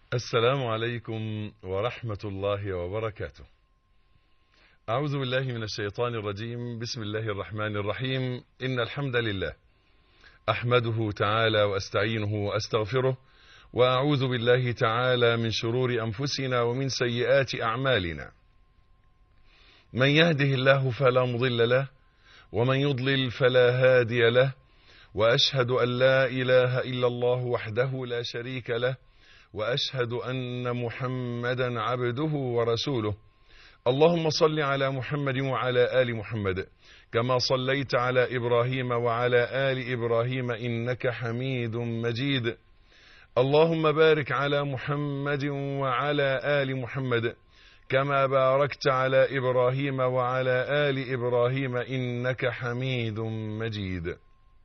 السلام عليكم ورحمة الله وبركاته أعوذ بالله من الشيطان الرجيم بسم الله الرحمن الرحيم إن الحمد لله أحمده تعالى وأستعينه وأستغفره وأعوذ بالله تعالى من شرور أنفسنا ومن سيئات أعمالنا من يهده الله فلا مضل له ومن يضلل فلا هادي له وأشهد أن لا إله إلا الله وحده لا شريك له وأشهد أن محمدا عبده ورسوله اللهم صل على محمد وعلى آل محمد كما صليت على إبراهيم وعلى آل إبراهيم إنك حميد مجيد اللهم بارك على محمد وعلى آل محمد كما باركت على إبراهيم وعلى آل إبراهيم إنك حميد مجيد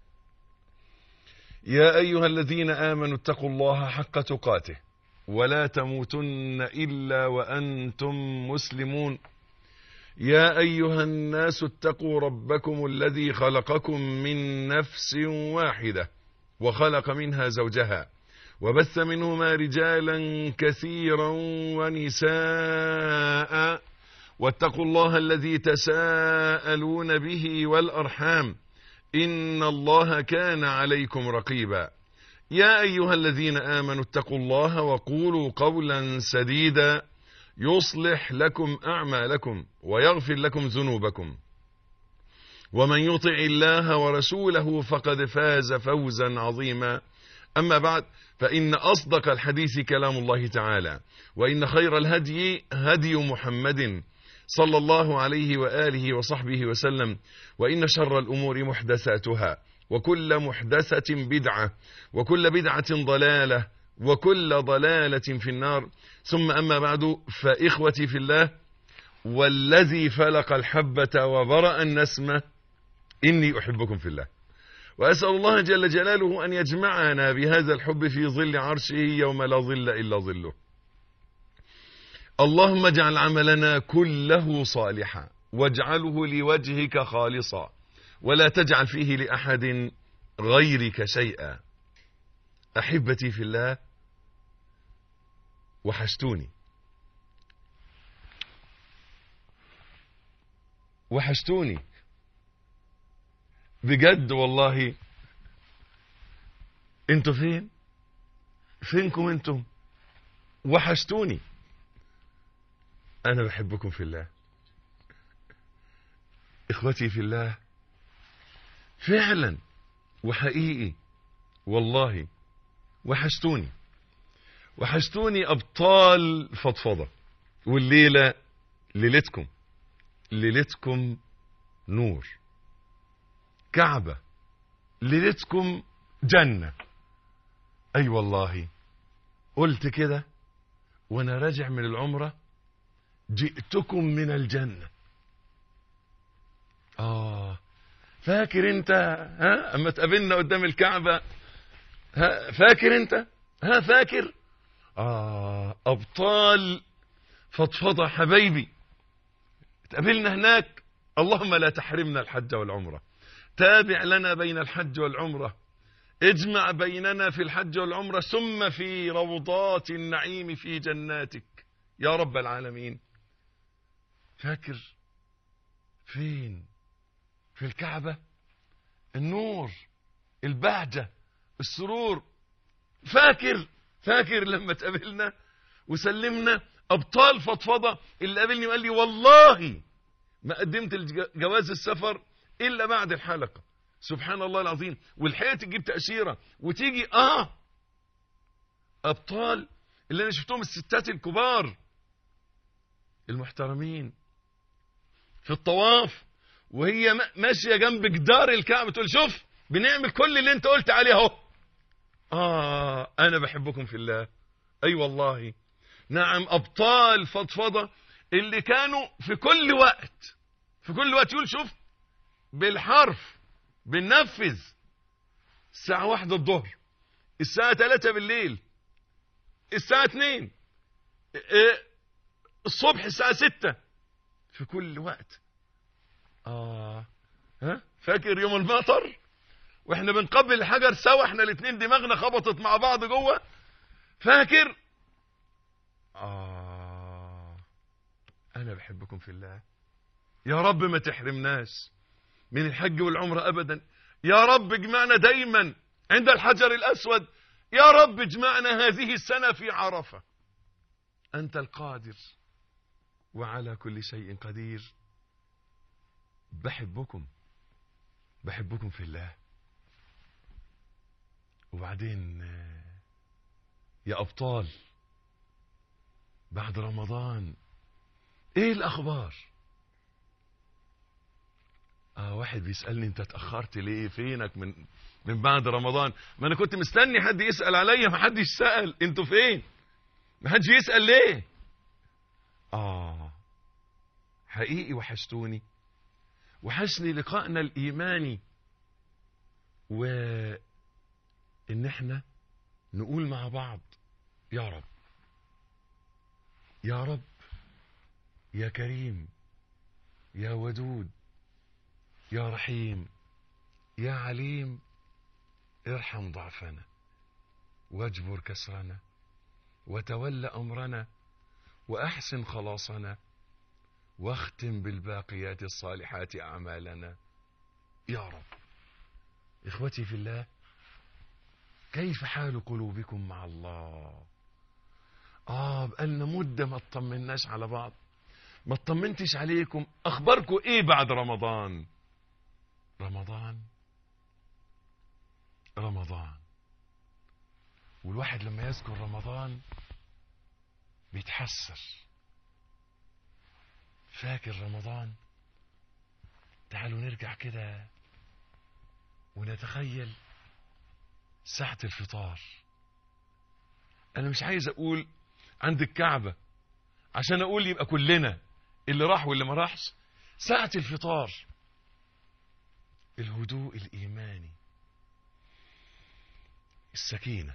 يا أيها الذين آمنوا اتقوا الله حق تقاته ولا تموتن إلا وأنتم مسلمون يا أيها الناس اتقوا ربكم الذي خلقكم من نفس واحدة وخلق منها زوجها وبث منهما رجالا كثيرا ونساء واتقوا الله الذي تساءلون به والأرحام إن الله كان عليكم رقيبا يا أيها الذين آمنوا اتقوا الله وقولوا قولا سديدا يصلح لكم أعمالكم ويغفر لكم ذنوبكم ومن يطع الله ورسوله فقد فاز فوزا عظيما أما بعد فإن أصدق الحديث كلام الله تعالى وإن خير الهدي هدي محمد صلى الله عليه وآله وصحبه وسلم وإن شر الأمور محدثاتها وكل محدثة بدعة وكل بدعة ضلالة وكل ضلالة في النار ثم أما بعد فإخوتي في الله والذي فلق الحبة وبرأ النسمة إني أحبكم في الله وأسأل الله جل جلاله أن يجمعنا بهذا الحب في ظل عرشه يوم لا ظل إلا ظله اللهم اجعل عملنا كله صالحا واجعله لوجهك خالصا ولا تجعل فيه لأحد غيرك شيئا أحبتي في الله وحشتوني وحشتوني بجد والله انتوا فين فينكم انتم وحشتوني انا بحبكم في الله اخوتي في الله فعلا وحقيقي والله وحشتوني وحشتوني ابطال فضفضه والليله ليلتكم ليلتكم نور كعبه ليلتكم جنه اي أيوة والله قلت كده وانا راجع من العمره جئتكم من الجنه اه فاكر انت ها اما تقابلنا قدام الكعبة ها فاكر انت ها فاكر اه ابطال فضفضة حبايبي تقابلنا هناك اللهم لا تحرمنا الحج والعمرة تابع لنا بين الحج والعمرة اجمع بيننا في الحج والعمرة ثم في روضات النعيم في جناتك يا رب العالمين فاكر فين في الكعبة النور البهجة السرور فاكر فاكر لما تقابلنا وسلمنا أبطال فضفضة اللي قابلني وقال لي والله ما قدمت جواز السفر إلا بعد الحلقة سبحان الله العظيم والحقيقة تجيب تأشيرة وتيجي آه أبطال اللي أنا شفتهم الستات الكبار المحترمين في الطواف وهي ماشيه جنب جدار الكعبه تقول شوف بنعمل كل اللي انت قلت عليه اهو اه انا بحبكم في الله اي أيوة والله نعم ابطال فضفضه اللي كانوا في كل وقت في كل وقت يقول شوف بالحرف بننفذ الساعه واحدة الظهر الساعه 3 بالليل الساعه 2 الصبح الساعه 6 في كل وقت آه ها فاكر يوم المطر واحنا بنقبل الحجر سوا احنا الاثنين دماغنا خبطت مع بعض جوه فاكر آه أنا بحبكم في الله يا رب ما تحرمناش من الحج والعمرة أبدا يا رب اجمعنا دايما عند الحجر الأسود يا رب اجمعنا هذه السنة في عرفة أنت القادر وعلى كل شيء قدير بحبكم بحبكم في الله وبعدين يا أبطال بعد رمضان ايه الأخبار اه واحد بيسألني انت اتأخرت ليه فينك من من بعد رمضان ما انا كنت مستني حد يسأل عليا ما حدش سأل انتوا فين ما حدش يسأل ليه اه حقيقي وحشتوني وحشني لقائنا الإيماني و إن احنا نقول مع بعض يا رب يا رب يا كريم يا ودود يا رحيم يا عليم ارحم ضعفنا واجبر كسرنا وتول أمرنا وأحسن خلاصنا واختم بالباقيات الصالحات أعمالنا يا رب إخوتي في الله كيف حال قلوبكم مع الله آه بقالنا مدة ما اطمناش على بعض ما اطمنتش عليكم أخباركم إيه بعد رمضان رمضان رمضان والواحد لما يذكر رمضان بيتحسر فاكر رمضان تعالوا نرجع كده ونتخيل ساعة الفطار أنا مش عايز أقول عند الكعبة عشان أقول يبقى كلنا اللي راح واللي ما راحش ساعة الفطار الهدوء الإيماني السكينة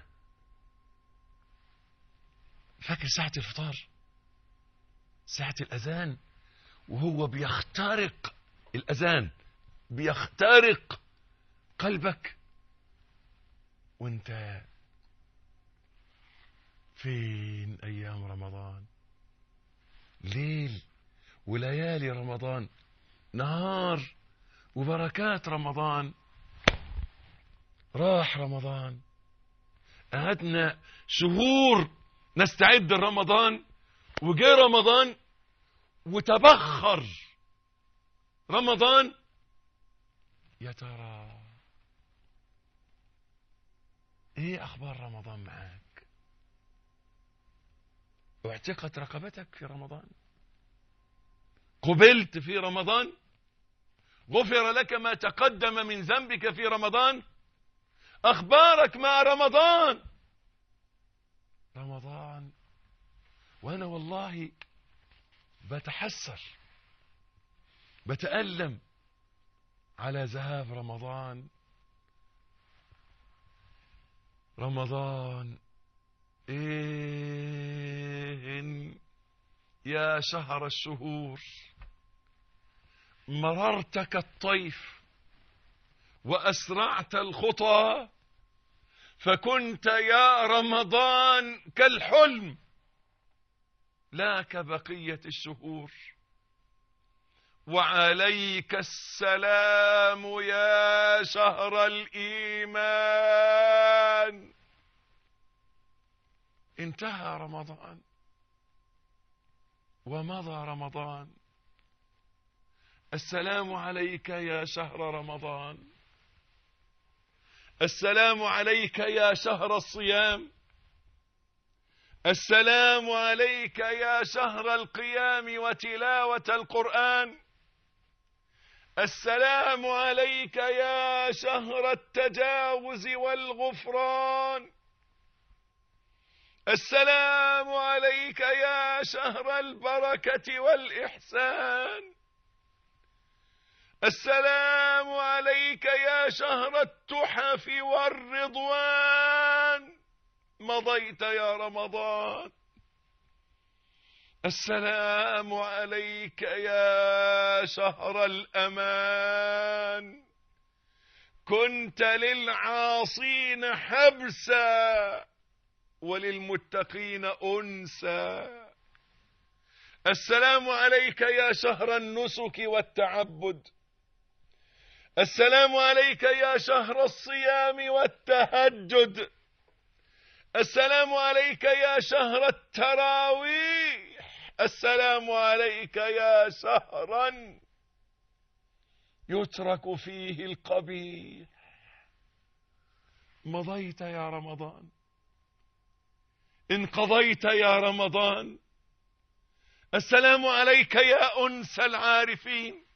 فاكر ساعة الفطار ساعة الأذان وهو بيخترق الأذان بيخترق قلبك وانت فين أيام رمضان ليل وليالي رمضان نهار وبركات رمضان راح رمضان قعدنا شهور نستعد لرمضان وجاء رمضان وتبخر رمضان يا ترى ايه اخبار رمضان معاك اعتقت رقبتك في رمضان قبلت في رمضان غفر لك ما تقدم من ذنبك في رمضان اخبارك مع رمضان رمضان وانا والله بتحسر بتألم على ذهاب رمضان رمضان إن يا شهر الشهور مررت كالطيف وأسرعت الخطى فكنت يا رمضان كالحلم لا كبقية الشهور وعليك السلام يا شهر الإيمان انتهى رمضان ومضى رمضان السلام عليك يا شهر رمضان السلام عليك يا شهر الصيام السلام عليك يا شهر القيام وتلاوة القرآن السلام عليك يا شهر التجاوز والغفران السلام عليك يا شهر البركة والإحسان السلام عليك يا شهر التحف والرضوان مضيت يا رمضان السلام عليك يا شهر الأمان كنت للعاصين حبسا وللمتقين أنسا السلام عليك يا شهر النسك والتعبد السلام عليك يا شهر الصيام والتهجد السلام عليك يا شهر التراويح السلام عليك يا شهرا يترك فيه القبيح مضيت يا رمضان انقضيت يا رمضان السلام عليك يا أنس العارفين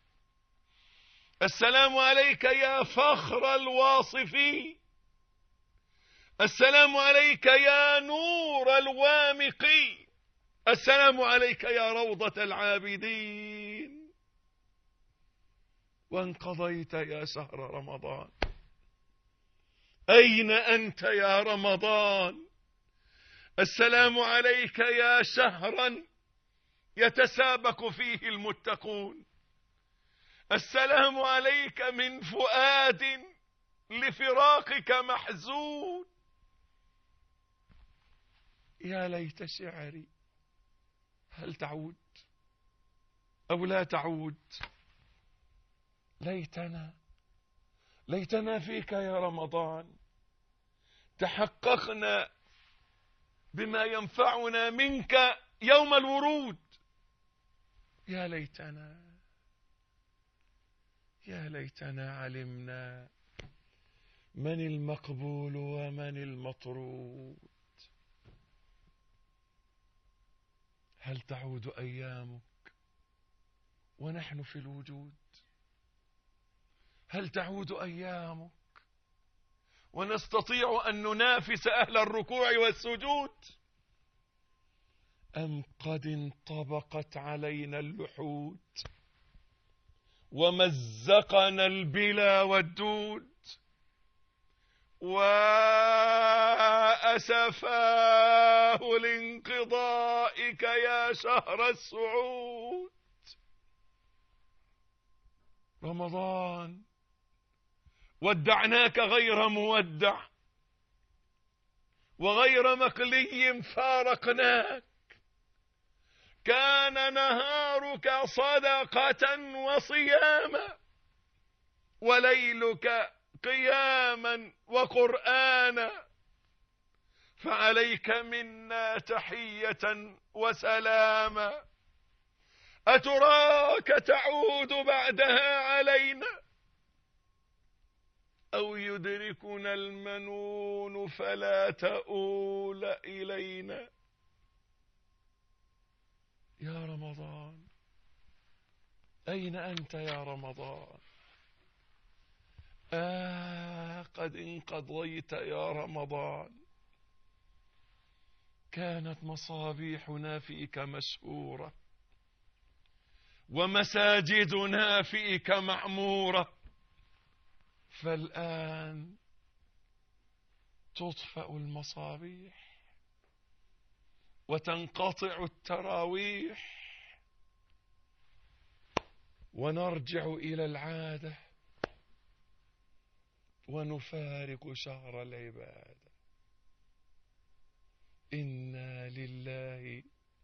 السلام عليك يا فخر الواصفين السلام عليك يا نور الوامقين السلام عليك يا روضة العابدين وانقضيت يا شهر رمضان أين أنت يا رمضان السلام عليك يا شهرا يتسابق فيه المتقون السلام عليك من فؤاد لفراقك محزون يا ليت شعري هل تعود أو لا تعود ليتنا ليتنا فيك يا رمضان تحققنا بما ينفعنا منك يوم الورود يا ليتنا يا ليتنا علمنا من المقبول ومن المطرود هل تعود أيامك ونحن في الوجود هل تعود أيامك ونستطيع أن ننافس أهل الركوع والسجود أم قد انطبقت علينا اللحود ومزقنا البلا والدود وأسفاه لانقضائك يا شهر السعود رمضان ودعناك غير مودع وغير مقلي فارقناك كان نهارك صدقة وصياما وليلك قياما وقرآنا فعليك منا تحية وسلاما أتراك تعود بعدها علينا أو يدركنا المنون فلا تؤول إلينا يا رمضان أين أنت يا رمضان آه قد انقضيت يا رمضان كانت مصابيحنا فيك مشهورة ومساجدنا فيك معمورة فالآن تطفأ المصابيح وتنقطع التراويح ونرجع إلى العادة ونفارق شهر العبادة إنا لله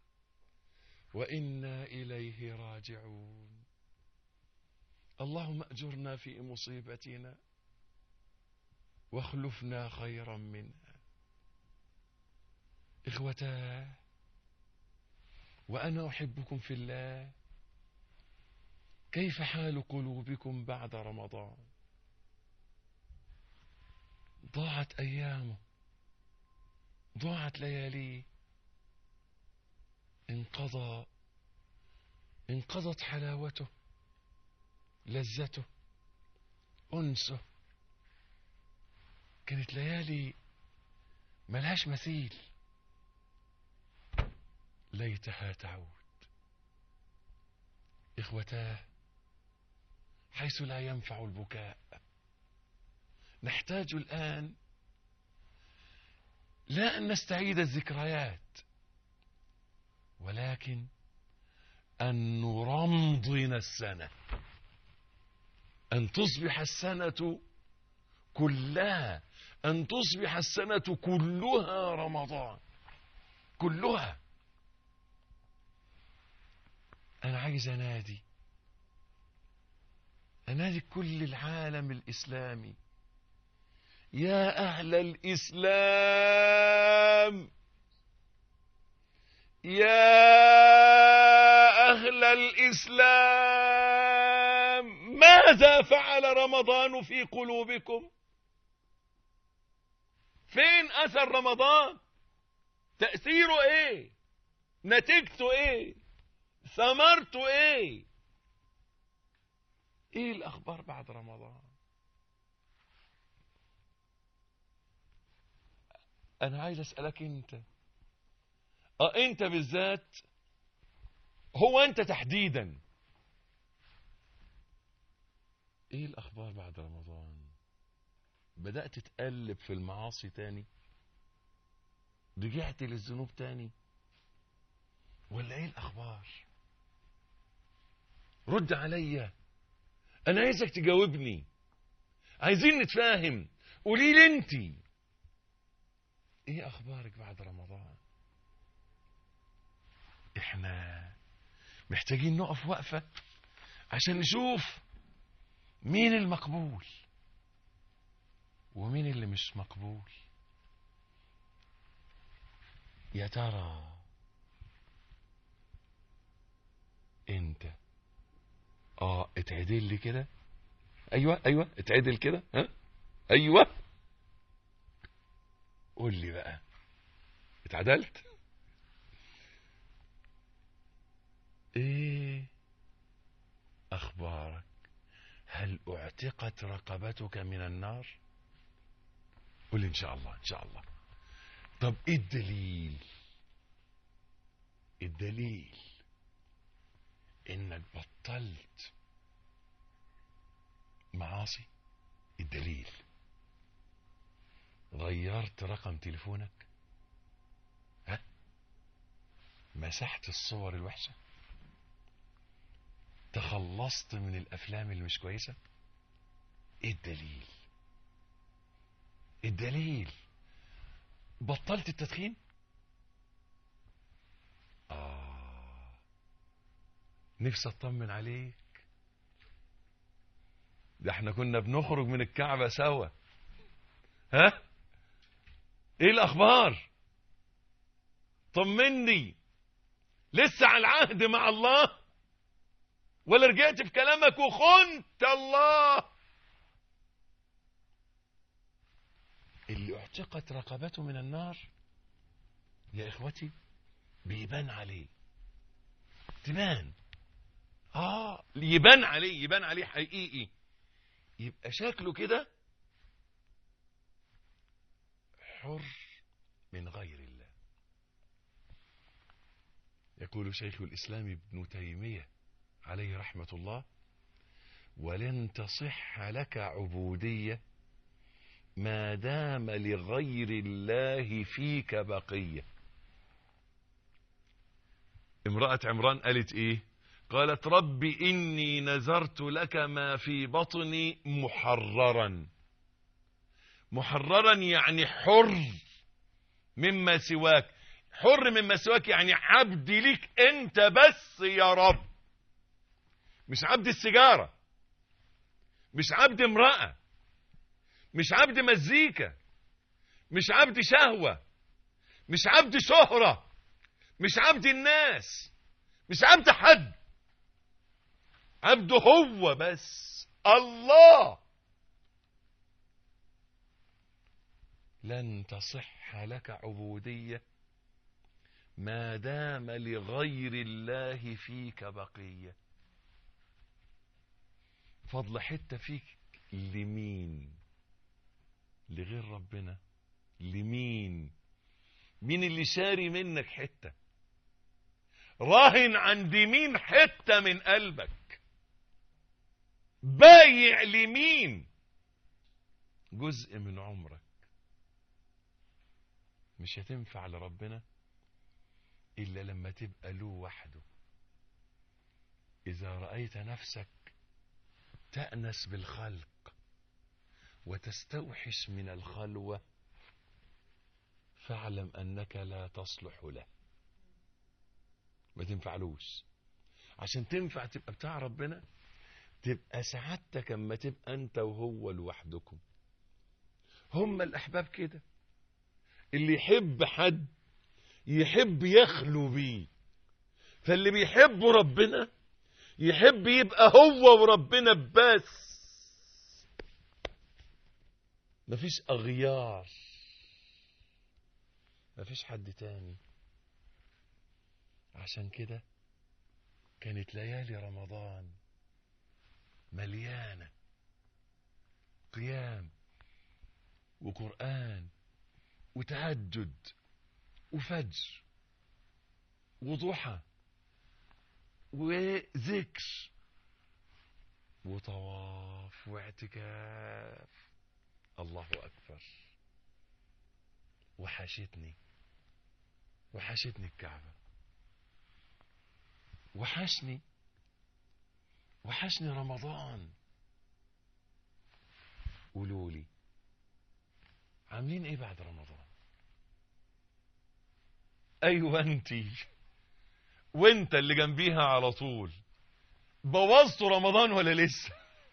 وإنا إليه راجعون اللهم أجرنا في مصيبتنا واخلفنا خيرا منها إخوتاه وأنا أحبكم في الله كيف حال قلوبكم بعد رمضان ضاعت أيامه ضاعت لياليه انقضى انقضت حلاوته لذته أنسه كانت ليالي ملهاش مثيل ليتها تعود إخوتاه حيث لا ينفع البكاء نحتاج الآن لا أن نستعيد الذكريات ولكن أن نرمضن السنة أن تصبح السنة كلها أن تصبح السنة كلها رمضان كلها أنا عايز أنادي أنادي كل العالم الإسلامي يا أهل الإسلام يا أهل الإسلام ماذا فعل رمضان في قلوبكم فين أثر رمضان تأثيره إيه نتيجته إيه ثمرته إيه إيه الأخبار بعد رمضان أنا عايز أسألك أنت اه انت بالذات هو انت تحديدا ايه الاخبار بعد رمضان بدأت تقلب في المعاصي تاني رجعت للذنوب تاني ولا ايه الاخبار رد عليا انا عايزك تجاوبني عايزين نتفاهم قولي لي انت ايه اخبارك بعد رمضان احنا محتاجين نقف وقفة عشان نشوف مين المقبول ومين اللي مش مقبول يا ترى انت اه اتعدل لي كده ايوه ايوه اتعدل كده ها ايوه قول لي بقى اتعدلت ايه اخبارك هل اعتقت رقبتك من النار قل ان شاء الله ان شاء الله طب ايه الدليل الدليل انك بطلت معاصي الدليل غيرت رقم تليفونك ها مسحت الصور الوحشه تخلصت من الافلام اللي مش كويسه ايه الدليل الدليل بطلت التدخين اه نفسي اطمن عليك ده احنا كنا بنخرج من الكعبة سوا ها ايه الاخبار طمني لسه على العهد مع الله ولا رجعت في كلامك وخنت الله اللي اعتقت رقبته من النار يا اخوتي بيبان عليه تبان اه يبان عليه يبان عليه حقيقي يبقى شكله كده حر من غير الله يقول شيخ الإسلام ابن تيمية عليه رحمة الله ولن تصح لك عبودية ما دام لغير الله فيك بقية امرأة عمران قالت ايه قالت رب إني نذرت لك ما في بطني محررا محررا يعني حر مما سواك حر مما سواك يعني عبد ليك انت بس يا رب مش عبد السيجارة مش عبد امرأة مش عبد مزيكا مش عبد شهوة مش عبد شهرة مش عبد الناس مش عبد حد عبده هو بس الله لن تصح لك عبودية ما دام لغير الله فيك بقية فضل حتة فيك لمين لغير ربنا لمين مين اللي شاري منك حتة راهن عند مين حتة من قلبك بايع لمين جزء من عمرك مش هتنفع لربنا إلا لما تبقى له وحده إذا رأيت نفسك تأنس بالخلق وتستوحش من الخلوة فاعلم أنك لا تصلح له ما تنفعلوش عشان تنفع تبقى بتاع ربنا تبقى سعادتك اما تبقى انت وهو لوحدكم هم الاحباب كده اللي يحب حد يحب يخلو بيه فاللي بيحب ربنا يحب يبقى هو وربنا بس مفيش اغيار مفيش حد تاني عشان كده كانت ليالي رمضان مليانة قيام وقرآن وتهجد وفجر وضحى وذكر وطواف واعتكاف الله أكبر وحشتني وحشتني الكعبة وحشني وحشني رمضان قولوا لي عاملين ايه بعد رمضان ايوه انتي وانت اللي جنبيها على طول بوظتوا رمضان ولا لسه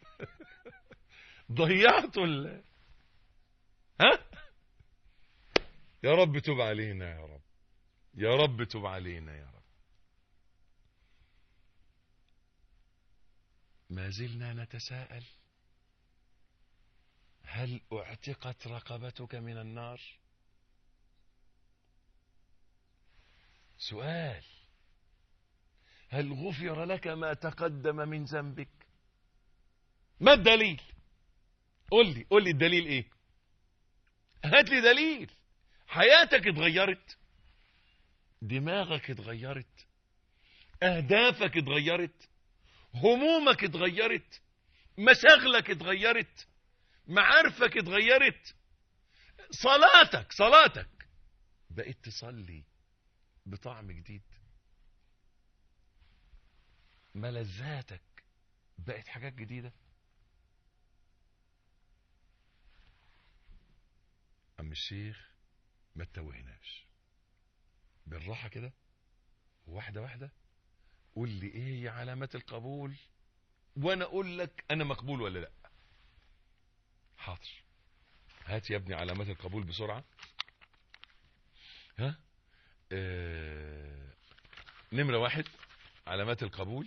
ضيعتوا ال ها يا رب تب علينا يا رب يا رب تب علينا يا رب ما زلنا نتساءل هل اعتقت رقبتك من النار سؤال هل غفر لك ما تقدم من ذنبك ما الدليل قل لي قل لي الدليل ايه هات لي دليل حياتك اتغيرت دماغك اتغيرت اهدافك اتغيرت همومك اتغيرت مشاغلك اتغيرت معارفك اتغيرت صلاتك صلاتك بقيت تصلي بطعم جديد ملذاتك بقت حاجات جديدة عم الشيخ ما تتوهناش بالراحة كده واحدة واحدة قول لي ايه هي علامات القبول وانا اقول لك انا مقبول ولا لا حاضر هات يا ابني علامات القبول بسرعة ها آه... نمرة واحد علامات القبول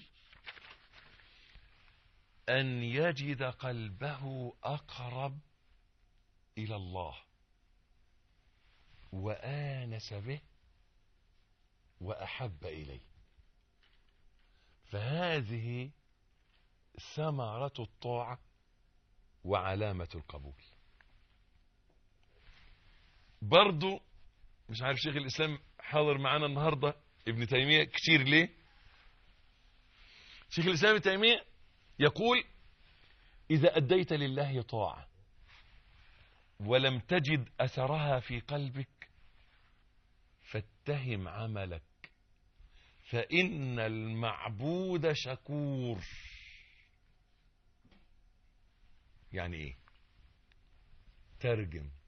أن يجد قلبه أقرب إلى الله وآنس به وأحب إليه فهذه ثمرة الطاعة وعلامة القبول برضو مش عارف شيخ الإسلام حاضر معانا النهاردة ابن تيمية كتير ليه شيخ الإسلام ابن تيمية يقول إذا أديت لله طاعة ولم تجد أثرها في قلبك فاتهم عملك فإن المعبود شكور يعني ايه ترجم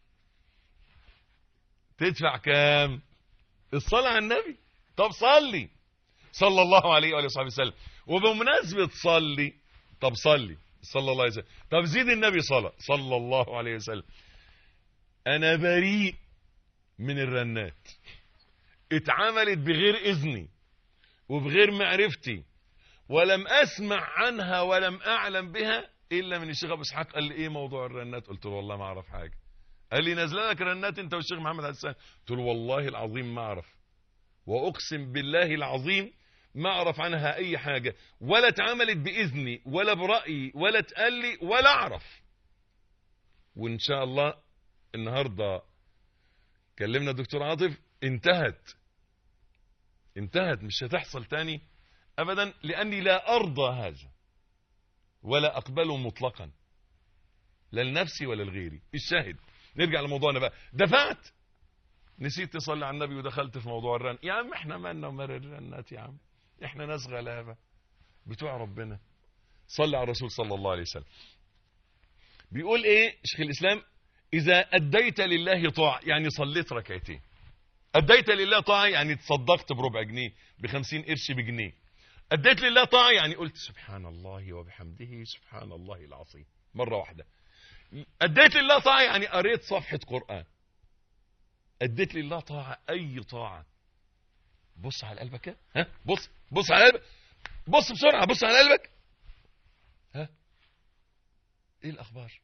تدفع كام الصلاة على النبي طب صلي صلى الله عليه وآله وصحبه وسلم وبمناسبة صلي طب صلي صلى الله عليه وسلم طب زيد النبي صلاة صلى الله عليه وسلم أنا بريء من الرنات اتعملت بغير إذني وبغير معرفتي ولم أسمع عنها ولم أعلم بها إلا من الشيخ أبو إسحاق قال لي إيه موضوع الرنات قلت له والله ما أعرف حاجة قال لي نازله لك رنات أنت والشيخ محمد حسان قلت له والله العظيم ما أعرف وأقسم بالله العظيم ما أعرف عنها أي حاجة ولا اتعملت بإذني ولا برأيي ولا اتقال لي ولا أعرف وإن شاء الله النهاردة كلمنا الدكتور عاطف انتهت انتهت مش هتحصل تاني أبدا لأني لا أرضى هذا ولا أقبله مطلقا لا لنفسي ولا لغيري الشاهد نرجع لموضوعنا بقى دفعت نسيت تصلي على النبي ودخلت في موضوع الرن يا عم احنا مالنا ومال الرنات يا عم احنا ناس غلابة بتوع ربنا صلي على الرسول صلى الله عليه وسلم بيقول ايه شيخ الاسلام اذا اديت لله طاعة يعني صليت ركعتين اديت لله طاعة يعني تصدقت بربع جنيه بخمسين قرش بجنيه اديت لله طاعة يعني قلت سبحان الله وبحمده سبحان الله العظيم مرة واحدة اديت لله طاعة يعني قريت صفحة قرآن اديت لله طاعة اي طاعة بص على قلبك كده ها بص بص على قلبك بص بسرعة بص على قلبك ها ايه الاخبار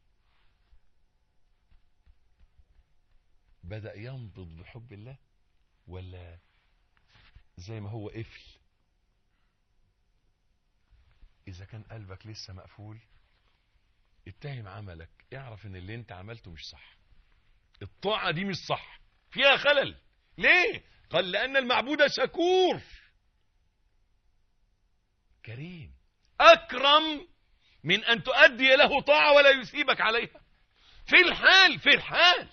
بدأ ينبض بحب الله ولا زي ما هو قفل اذا كان قلبك لسه مقفول اتهم عملك اعرف ان اللي انت عملته مش صح الطاعة دي مش صح فيها خلل ليه قال لان المعبود شكور كريم اكرم من ان تؤدي له طاعة ولا يسيبك عليها في الحال في الحال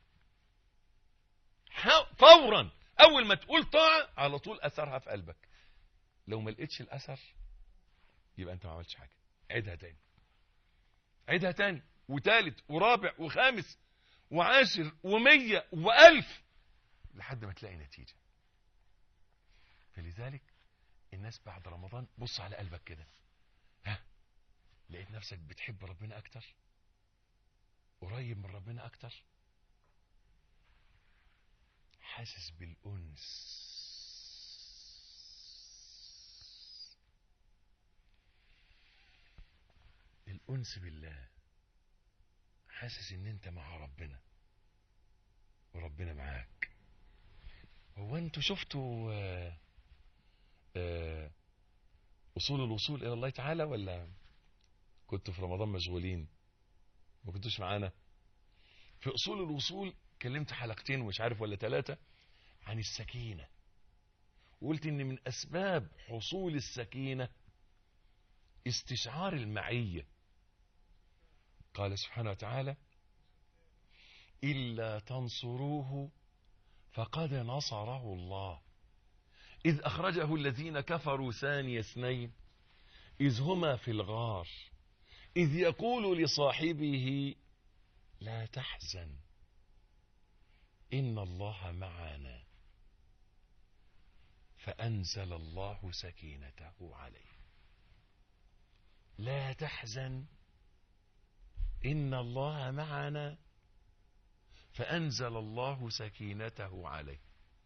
فورا اول ما تقول طاعة على طول اثرها في قلبك لو ما لقيتش الاثر يبقى انت ما عملتش حاجة عيدها تاني عيدها تاني وتالت ورابع وخامس وعاشر ومية والف لحد ما تلاقي نتيجة فلذلك الناس بعد رمضان بص على قلبك كده ها لقيت نفسك بتحب ربنا اكتر قريب من ربنا اكتر حاسس بالانس الانس بالله حاسس ان انت مع ربنا وربنا معاك هو انتوا شفتوا آه آه اصول الوصول الى الله تعالى ولا كنتوا في رمضان مشغولين ما كنتوش معانا في اصول الوصول كلمت حلقتين ومش عارف ولا ثلاثة عن السكينة وقلت ان من اسباب حصول السكينة استشعار المعية قال سبحانه وتعالى إلا تنصروه فقد نصره الله إذ أخرجه الذين كفروا ثاني اثنين إذ هما في الغار إذ يقول لصاحبه لا تحزن إن الله معنا فأنزل الله سكينته عليه لا تحزن إن الله معنا فأنزل الله سكينته عليه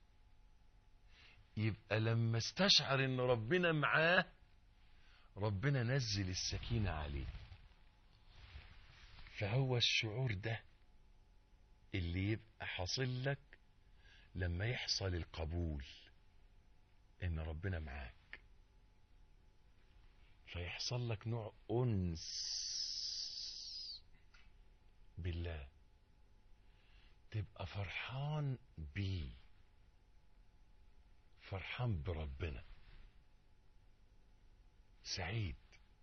يبقى لما استشعر ان ربنا معاه ربنا نزل السكينة عليه فهو الشعور ده اللي يبقى حاصل لك لما يحصل القبول ان ربنا معاك فيحصل لك نوع انس بالله تبقى فرحان بيه فرحان بربنا سعيد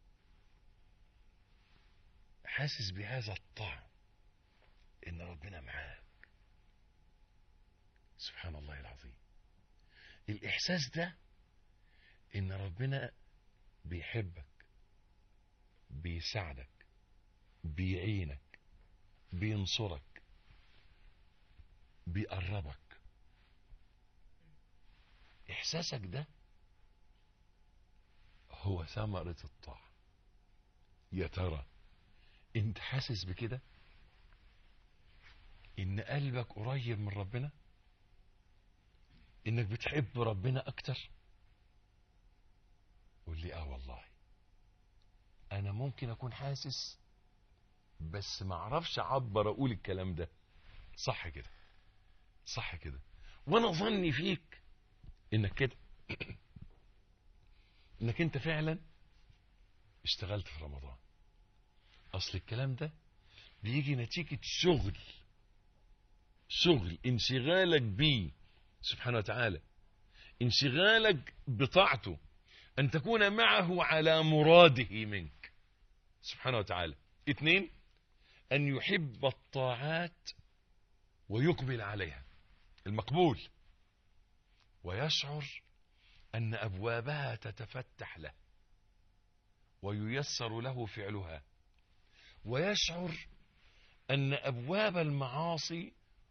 حاسس بهذا الطعم ان ربنا معاك سبحان الله العظيم الاحساس ده ان ربنا بيحبك بيساعدك بيعينك بينصرك بيقربك احساسك ده هو ثمرة الطاعة يا ترى انت حاسس بكده ان قلبك قريب من ربنا انك بتحب ربنا اكتر قول لي اه والله انا ممكن اكون حاسس بس ما اعرفش اعبر اقول الكلام ده صح كده صح كده وانا ظني فيك انك كده انك انت فعلا اشتغلت في رمضان اصل الكلام ده بيجي نتيجة شغل شغل انشغالك بيه سبحانه وتعالى انشغالك بطاعته ان تكون معه على مراده منك سبحانه وتعالى اثنين ان يحب الطاعات ويقبل عليها المقبول ويشعر أن أبوابها تتفتح له وييسر له فعلها ويشعر أن أبواب المعاصي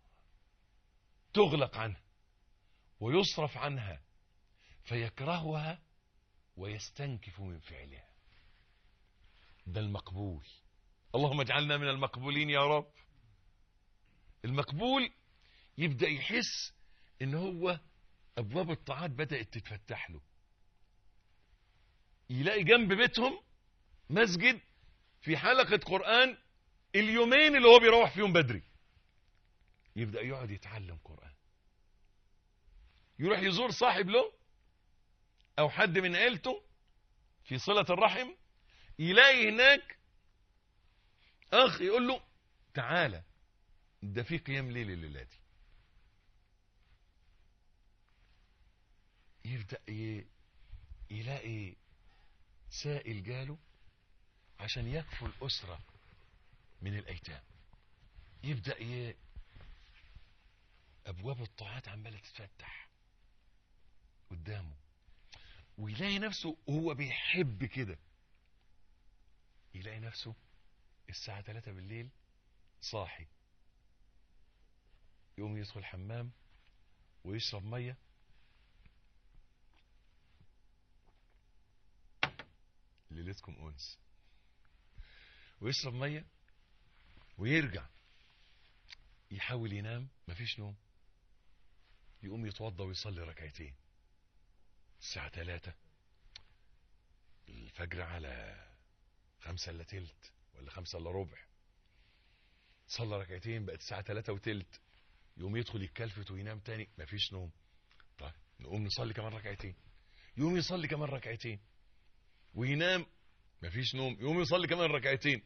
تغلق عنه ويصرف عنها فيكرهها ويستنكف من فعلها ده المقبول اللهم اجعلنا من المقبولين يا رب المقبول يبدأ يحس ان هو ابواب الطاعات بدأت تتفتح له يلاقي جنب بيتهم مسجد في حلقة قرآن اليومين اللي هو بيروح فيهم بدري يبدأ يقعد يتعلم قرآن يروح يزور صاحب له او حد من عيلته في صلة الرحم يلاقي هناك اخ يقول له تعالى ده في قيام ليل الليلة دي يبدأ يلاقي سائل جاله عشان يكفوا الأسرة من الأيتام يبدأ ي... أبواب الطاعات عمالة تتفتح قدامه ويلاقي نفسه وهو بيحب كده يلاقي نفسه الساعة 3 بالليل صاحي يقوم يدخل الحمام ويشرب ميه ليلتكم انس ويشرب ميه ويرجع يحاول ينام مفيش نوم يقوم يتوضى ويصلي ركعتين الساعة ثلاثة الفجر على خمسة الا تلت ولا خمسة الا ربع صلى ركعتين بقت الساعة ثلاثة وتلت يقوم يدخل يتكلفت وينام تاني مفيش نوم طيب نقوم نصلي كمان ركعتين يقوم يصلي كمان ركعتين وينام مفيش نوم يقوم يصلي كمان ركعتين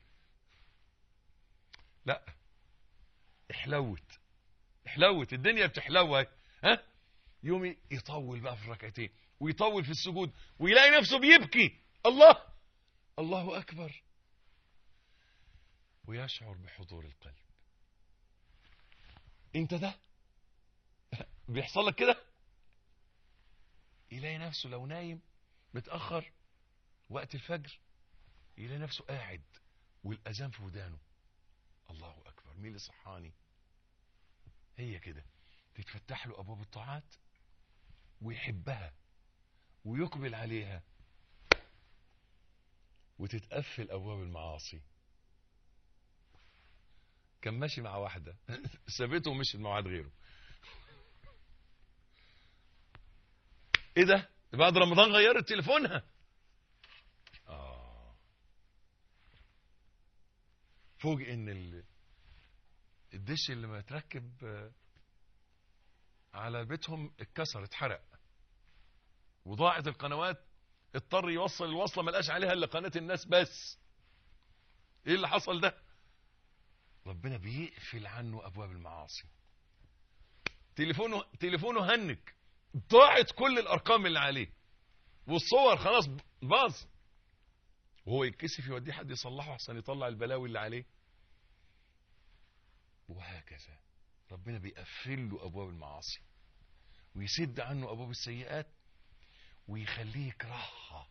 لا احلوت احلوت الدنيا بتحلوك ها يوم يطول بقى في الركعتين ويطول في السجود ويلاقي نفسه بيبكي الله الله اكبر ويشعر بحضور القلب انت ده بيحصل لك كده يلاقي نفسه لو نايم متاخر وقت الفجر يلاقي نفسه قاعد والاذان في ودانه الله اكبر مين اللي صحاني هي كده تتفتح له ابواب الطاعات ويحبها ويقبل عليها وتتقفل ابواب المعاصي كان ماشي مع واحدة سابته ومشي مع واحد غيره ايه ده بعد رمضان غيرت تليفونها اه فوجئ ان ال... الدش اللي متركب على بيتهم اتكسر اتحرق وضاعت القنوات اضطر يوصل الوصله ما لقاش عليها الا قناه الناس بس ايه اللي حصل ده ربنا بيقفل عنه ابواب المعاصي تليفونه تليفونه هنك ضاعت كل الارقام اللي عليه والصور خلاص باظ وهو يتكسف يوديه حد يصلحه احسن يطلع البلاوي اللي عليه وهكذا ربنا بيقفل له ابواب المعاصي ويسد عنه ابواب السيئات ويخليه يكرهها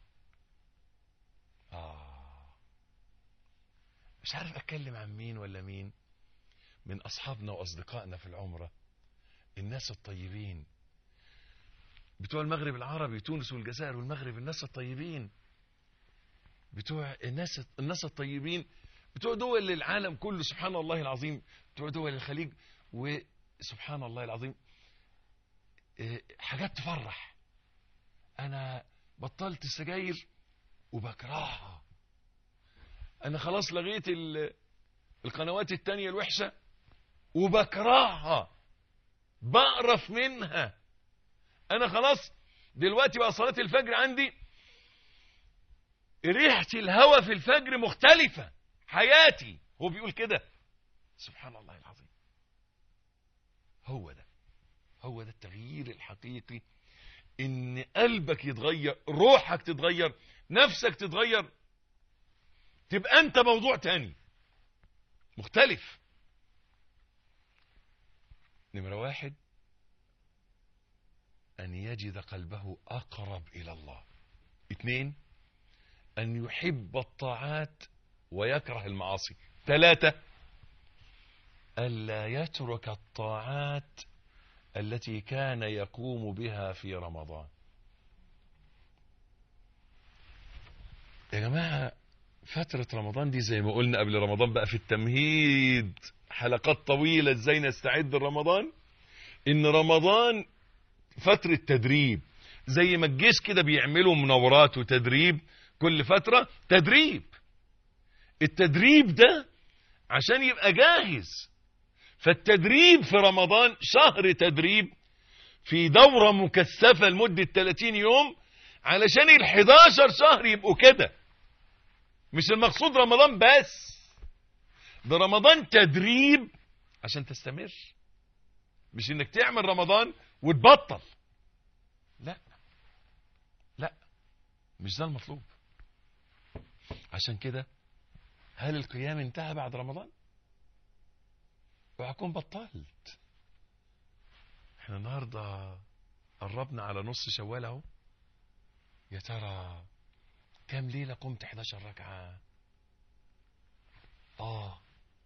آه مش عارف اتكلم عن مين ولا مين من اصحابنا واصدقائنا في العمره الناس الطيبين بتوع المغرب العربي تونس والجزائر والمغرب الناس الطيبين بتوع الناس الناس الطيبين بتوع دول العالم كله سبحان الله العظيم بتوع دول الخليج وسبحان الله العظيم حاجات تفرح انا بطلت السجاير وبكرهها انا خلاص لغيت القنوات التانية الوحشة وبكرهها بقرف منها انا خلاص دلوقتي بقى صلاة الفجر عندي ريحة الهواء في الفجر مختلفة حياتي هو بيقول كده سبحان الله العظيم هو ده هو ده التغيير الحقيقي ان قلبك يتغير روحك تتغير نفسك تتغير تبقى انت موضوع تاني مختلف نمرة واحد ان يجد قلبه اقرب الى الله اثنين ان يحب الطاعات ويكره المعاصي ثلاثة ألا يترك الطاعات التي كان يقوم بها في رمضان يا جماعة فترة رمضان دي زي ما قلنا قبل رمضان بقى في التمهيد حلقات طويلة ازاي نستعد لرمضان ان رمضان فترة تدريب زي ما الجيش كده بيعملوا مناورات وتدريب كل فترة تدريب التدريب ده عشان يبقى جاهز فالتدريب في رمضان شهر تدريب في دورة مكثفة لمدة 30 يوم علشان ال 11 شهر يبقوا كده مش المقصود رمضان بس ده رمضان تدريب عشان تستمر مش انك تعمل رمضان وتبطل لا لا مش ده المطلوب عشان كده هل القيام انتهى بعد رمضان وهكون بطلت احنا النهارده قربنا على نص شوال اهو يا ترى كام ليله قمت 11 ركعه اه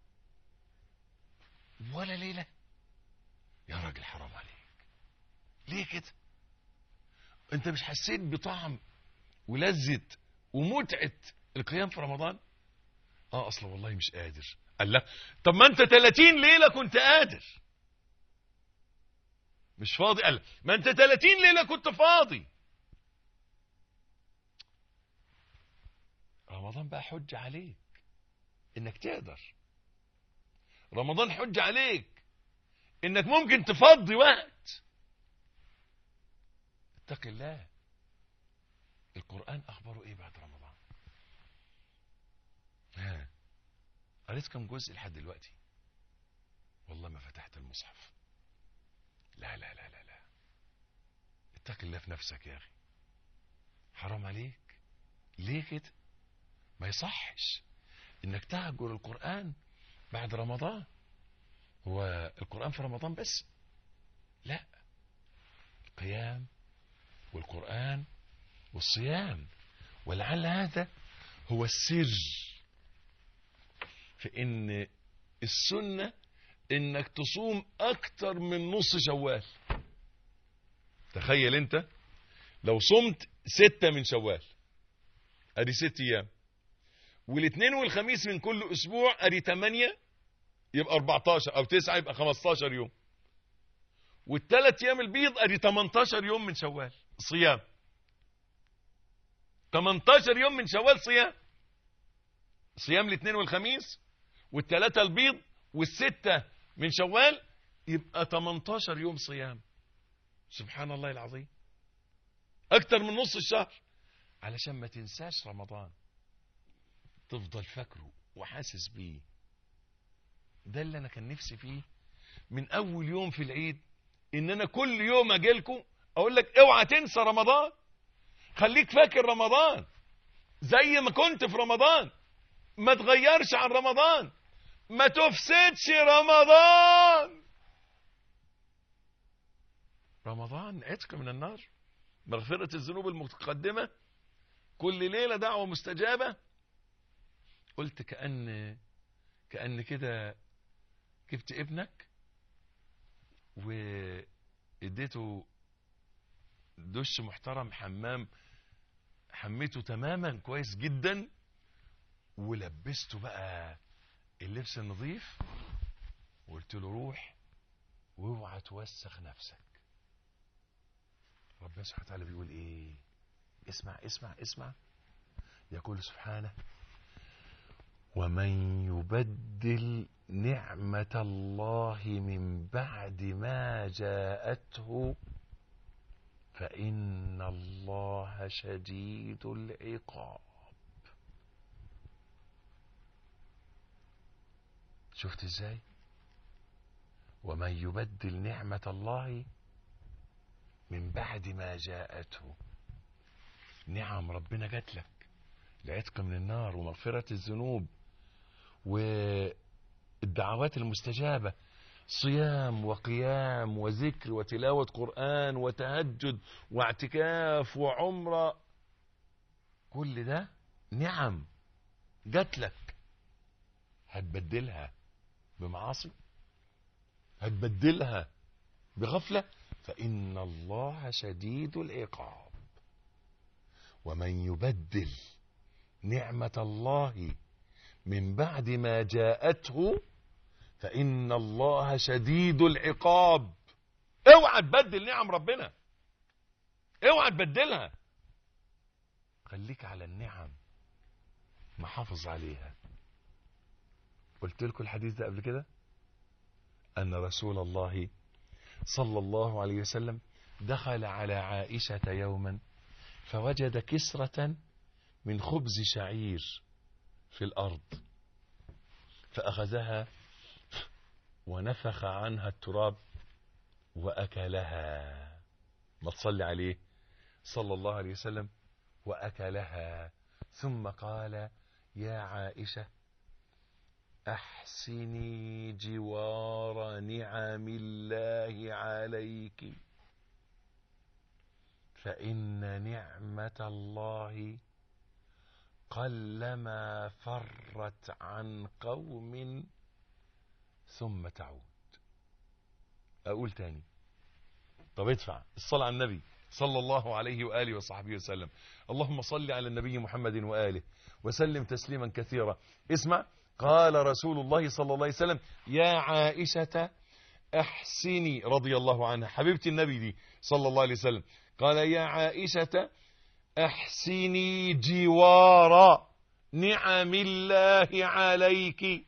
ولا ليله يا راجل حرام عليك ليه كده انت مش حسيت بطعم ولذة ومتعة القيام في رمضان اه اصلا والله مش قادر قال لا طب ما انت 30 ليلة كنت قادر مش فاضي قال ما انت 30 ليلة كنت فاضي رمضان بقى حج عليك انك تقدر رمضان حج عليك انك ممكن تفضي وقت اتق الله القرآن اخباره ايه بعد رمضان ها قريت كم جزء لحد دلوقتي والله ما فتحت المصحف لا لا لا لا لا اتق الله في نفسك يا اخي حرام عليك ليه كده ما يصحش انك تهجر القرآن بعد رمضان هو القرآن في رمضان بس لا القيام والقرآن والصيام ولعل هذا هو السر في ان السنة انك تصوم اكتر من نص شوال تخيل انت لو صمت ستة من شوال ادي ست ايام والاثنين والخميس من كل اسبوع ادي 8 يبقى 14 او 9 يبقى 15 يوم والثلاث ايام البيض ادي 18 يوم من شوال صيام 18 يوم من شوال صيام صيام الاثنين والخميس والثلاثه البيض والسته من شوال يبقى 18 يوم صيام سبحان الله العظيم اكتر من نص الشهر علشان ما تنساش رمضان تفضل فاكره وحاسس بيه ده اللي انا كان نفسي فيه من اول يوم في العيد ان انا كل يوم اجي لكم اقول لك اوعى تنسى رمضان خليك فاكر رمضان زي ما كنت في رمضان ما تغيرش عن رمضان ما تفسدش رمضان رمضان عتق من النار مغفرة الذنوب المتقدمة كل ليلة دعوة مستجابة قلت كأن كأن كده جبت ابنك واديته دش محترم حمام حميته تماما كويس جدا ولبسته بقى اللبس النظيف وقلت له روح واوعى توسخ نفسك ربنا سبحانه وتعالى بيقول ايه اسمع اسمع اسمع يقول سبحانه ومن يبدل نعمة الله من بعد ما جاءته فإن الله شديد العقاب شفت ازاي ومن يبدل نعمة الله من بعد ما جاءته نعم ربنا جات لك العتق من النار ومغفرة الذنوب والدعوات المستجابة صيام وقيام وذكر وتلاوة قرآن وتهجد واعتكاف وعمرة كل ده نعم جات لك هتبدلها بمعاصي هتبدلها بغفلة فإن الله شديد العقاب ومن يبدل نعمة الله من بعد ما جاءته فإن الله شديد العقاب اوعى تبدل نعم ربنا اوعى تبدلها خليك على النعم محافظ عليها قلت لكم الحديث ده قبل كده أن رسول الله صلى الله عليه وسلم دخل على عائشة يوما فوجد كسرة من خبز شعير في الأرض فأخذها ونفخ عنها التراب وأكلها ما تصلي عليه صلى الله عليه وسلم وأكلها ثم قال يا عائشة أحسني جوار نعم الله عليك فإن نعمة الله قلما فرت عن قوم ثم تعود أقول تاني طب ادفع الصلاة على النبي صلى الله عليه وآله وصحبه وسلم اللهم صل على النبي محمد وآله وسلم تسليما كثيرا اسمع قال رسول الله صلى الله عليه وسلم يا عائشة احسني رضي الله عنها حبيبتي النبي دي صلى الله عليه وسلم قال يا عائشة احسني جوار نعم الله عليك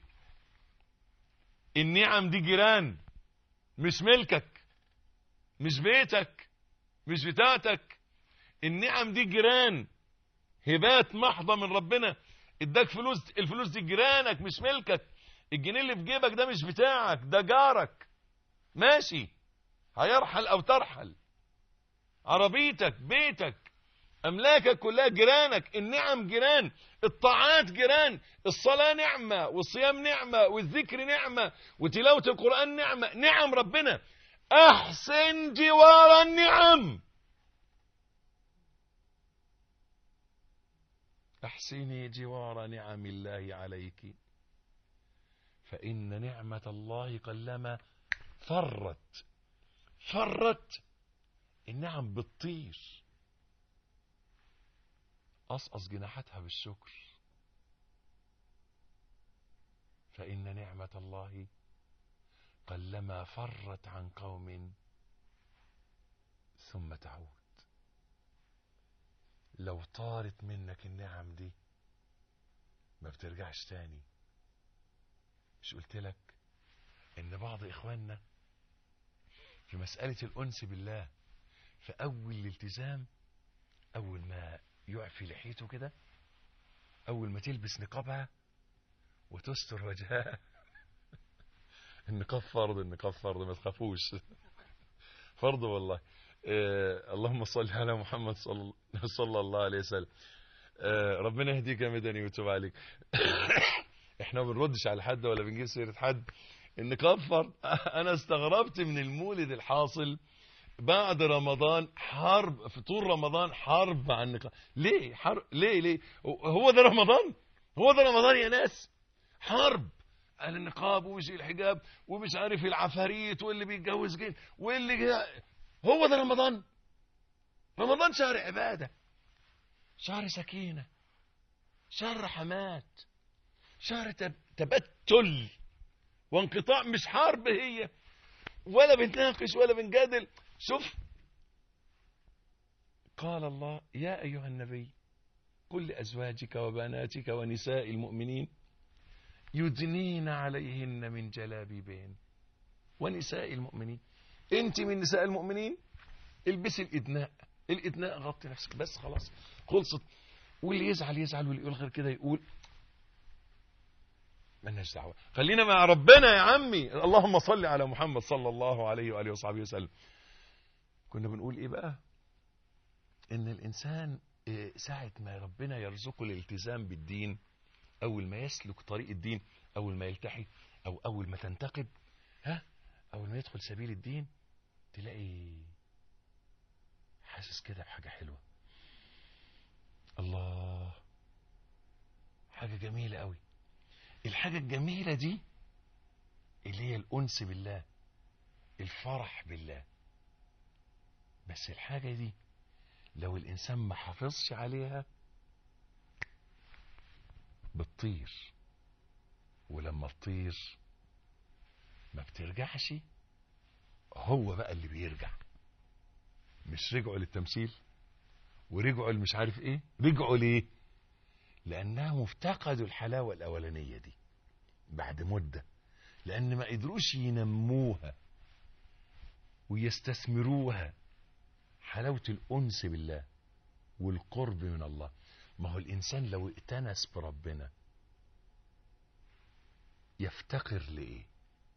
النعم دي جيران مش ملكك مش بيتك مش بتاعتك النعم دي جيران هبات محضة من ربنا اداك فلوس الفلوس دي جيرانك مش ملكك الجنيه اللي في جيبك ده مش بتاعك ده جارك ماشي هيرحل او ترحل عربيتك بيتك املاكك كلها جيرانك النعم جيران الطاعات جيران الصلاة نعمة والصيام نعمة والذكر نعمة وتلاوة القرآن نعمة نعم ربنا احسن جوار النعم احسني جوار نعم الله عليك فإن نعمة الله قلما فرت فرت النعم بتطير قصقص جناحاتها بالشكر فإن نعمة الله قلما فرت عن قوم ثم تعود لو طارت منك النعم دي ما بترجعش تاني مش قلت لك ان بعض اخواننا في مسألة الانس بالله في اول الالتزام اول ما يعفي لحيته كده اول ما تلبس نقابها وتستر وجهها النقاب فرض النقاب فرض ما تخافوش فرض والله آه اللهم صل على محمد صلى, صلى الله عليه وسلم آه ربنا يهديك يا مدني ويتوب عليك احنا ما بنردش على حد ولا بنجيب سيره حد النقاب فرض انا استغربت من المولد الحاصل بعد رمضان حرب في طول رمضان حرب عن النقاب ليه حرب ليه ليه هو ده رمضان هو ده رمضان يا ناس حرب على النقاب ومش الحجاب ومش عارف العفاريت واللي بيتجوز جن واللي جا... هو ده رمضان رمضان شهر عبادة شهر سكينة شهر رحمات شهر تب... تبتل وانقطاع مش حرب هي ولا بنتناقش ولا بنجادل شوف قال الله يا أيها النبي قل لأزواجك وبناتك ونساء المؤمنين يدنين عليهن من جلابيبين ونساء المؤمنين انت من نساء المؤمنين البسي الادناء الادناء غطي نفسك بس خلاص خلصت واللي يزعل يزعل واللي يقول غير كده يقول مالناش دعوه خلينا مع ربنا يا عمي اللهم صل على محمد صلى الله عليه واله وصحبه وسلم كنا بنقول ايه بقى ان الانسان ساعه ما ربنا يرزقه الالتزام بالدين اول ما يسلك طريق الدين اول ما يلتحي او اول ما تنتقب ها اول ما يدخل سبيل الدين تلاقي حاسس كده بحاجه حلوه الله حاجه جميله قوي الحاجه الجميله دي اللي هي الانس بالله الفرح بالله بس الحاجة دي لو الإنسان ما حافظش عليها بتطير ولما تطير ما بترجعش هو بقى اللي بيرجع مش رجعوا للتمثيل ورجعوا مش عارف ايه رجعوا ليه لانهم افتقدوا الحلاوة الاولانية دي بعد مدة لان ما قدروش ينموها ويستثمروها حلاوة الانس بالله والقرب من الله ما هو الانسان لو ائتنس بربنا يفتقر لايه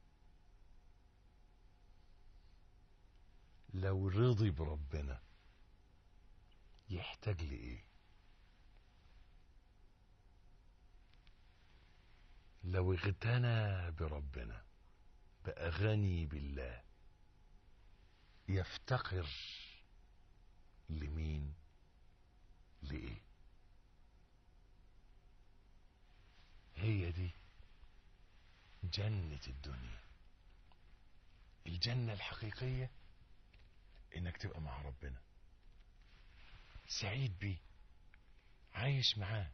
لو رضي بربنا يحتاج لإيه لو اغتنى بربنا بقى غني بالله يفتقر لمين لإيه هي دي جنة الدنيا الجنة الحقيقية انك تبقى مع ربنا سعيد بيه عايش معاه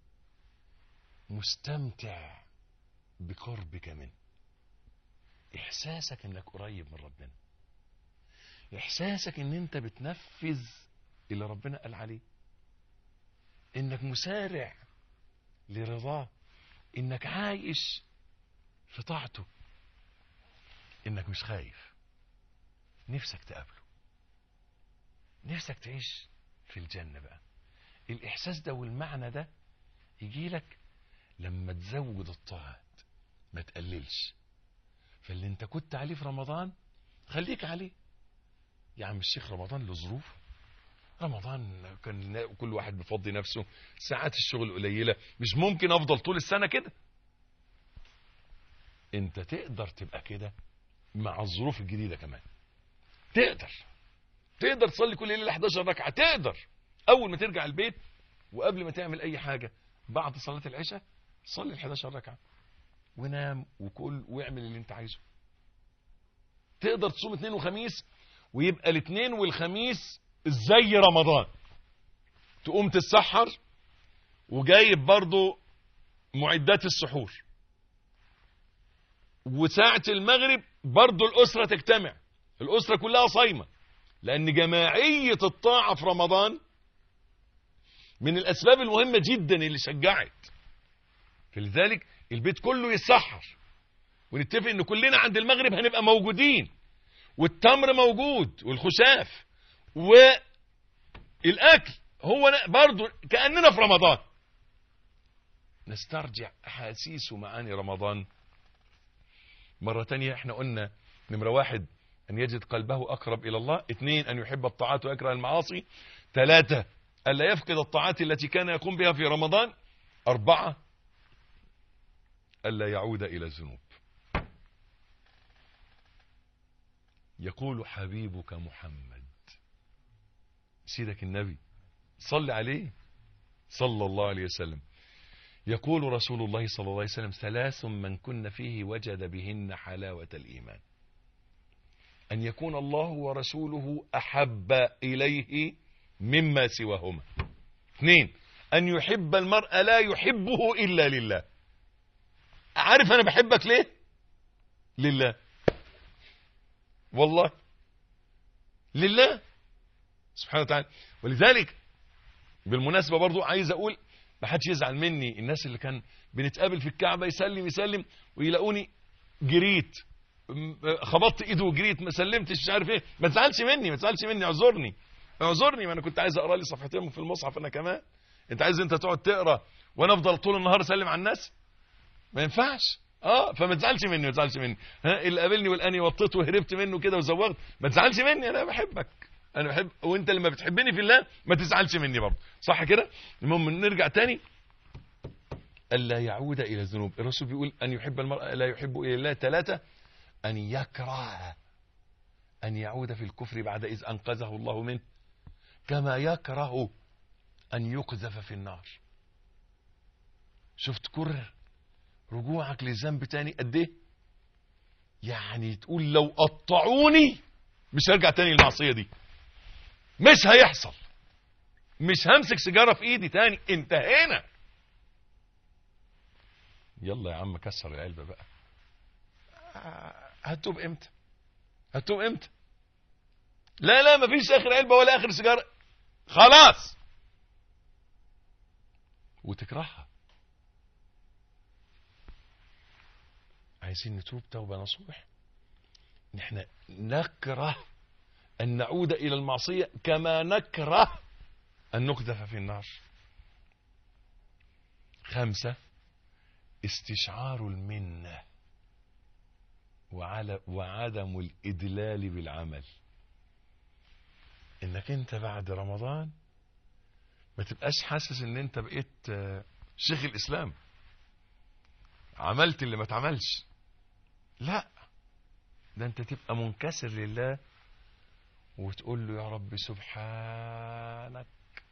مستمتع بقربك منه احساسك انك قريب من ربنا احساسك ان انت بتنفذ اللي ربنا قال عليه انك مسارع لرضاه انك عايش في طاعته انك مش خايف نفسك تقابله نفسك تعيش في الجنة بقى الإحساس ده والمعنى ده يجي لك لما تزود الطاعات ما تقللش فاللي انت كنت عليه في رمضان خليك عليه يا عم الشيخ رمضان له ظروف رمضان كان كل واحد بيفضي نفسه ساعات الشغل قليلة مش ممكن افضل طول السنة كده انت تقدر تبقى كده مع الظروف الجديدة كمان تقدر تقدر تصلي كل ليله 11 ركعه تقدر اول ما ترجع البيت وقبل ما تعمل اي حاجه بعد صلاه العشاء صلي ال 11 ركعه ونام وكل واعمل اللي انت عايزه تقدر تصوم اثنين وخميس ويبقى الاثنين والخميس زي رمضان تقوم تتسحر وجايب برضو معدات السحور وساعة المغرب برضو الأسرة تجتمع الأسرة كلها صايمة لأن جماعية الطاعة في رمضان من الأسباب المهمة جدا اللي شجعت فلذلك البيت كله يتسحر ونتفق ان كلنا عند المغرب هنبقى موجودين والتمر موجود والخشاف والاكل هو برضو كاننا في رمضان نسترجع احاسيس ومعاني رمضان مرة تانية احنا قلنا نمرة واحد ان يجد قلبه اقرب الى الله اثنين ان يحب الطاعات ويكره المعاصي ثلاثة الا يفقد الطاعات التي كان يقوم بها في رمضان اربعة الا يعود الى الذنوب يقول حبيبك محمد سيدك النبي صل عليه صلى الله عليه وسلم يقول رسول الله صلى الله عليه وسلم ثلاث من كن فيه وجد بهن حلاوة الإيمان أن يكون الله ورسوله أحب إليه مما سواهما اثنين أن يحب المرء لا يحبه إلا لله عارف أنا بحبك ليه لله والله لله سبحانه وتعالى ولذلك بالمناسبة برضو عايز أقول ما حدش يزعل مني الناس اللي كان بنتقابل في الكعبة يسلم يسلم ويلاقوني جريت خبطت ايده وجريت ما سلمتش مش عارف ايه ما تزعلش مني ما تزعلش مني اعذرني اعذرني ما انا كنت عايز اقرا لي صفحتين في المصحف انا كمان انت عايز انت تقعد تقرا وانا افضل طول النهار اسلم على الناس ما ينفعش اه فما تزعلش مني ما تزعلش مني ها اللي قابلني والاني وطيت وهربت منه كده وزوغت ما تزعلش مني انا بحبك انا بحب وانت لما بتحبني في الله ما تزعلش مني برضه صح كده المهم نرجع تاني الا يعود الى الذنوب الرسول بيقول ان يحب المرء لا يحب الى الله ثلاثه ان يكره ان يعود في الكفر بعد اذ انقذه الله منه كما يكره ان يقذف في النار شفت كره رجوعك للذنب تاني قد ايه يعني تقول لو قطعوني مش هرجع تاني للمعصية دي مش هيحصل مش همسك سيجارة في ايدي تاني انتهينا يلا يا عم كسر العلبة بقى هتوب امتى هتوب امتى لا لا مفيش اخر علبة ولا اخر سيجارة خلاص وتكرهها عايزين نتوب توبة نصوح نحن نكره أن نعود إلى المعصية كما نكره أن نقذف في النار خمسة استشعار المنة وعلى وعدم الإدلال بالعمل إنك أنت بعد رمضان ما تبقاش حاسس إن أنت بقيت شيخ الإسلام عملت اللي ما اتعملش لا ده انت تبقى منكسر لله وتقول له يا رب سبحانك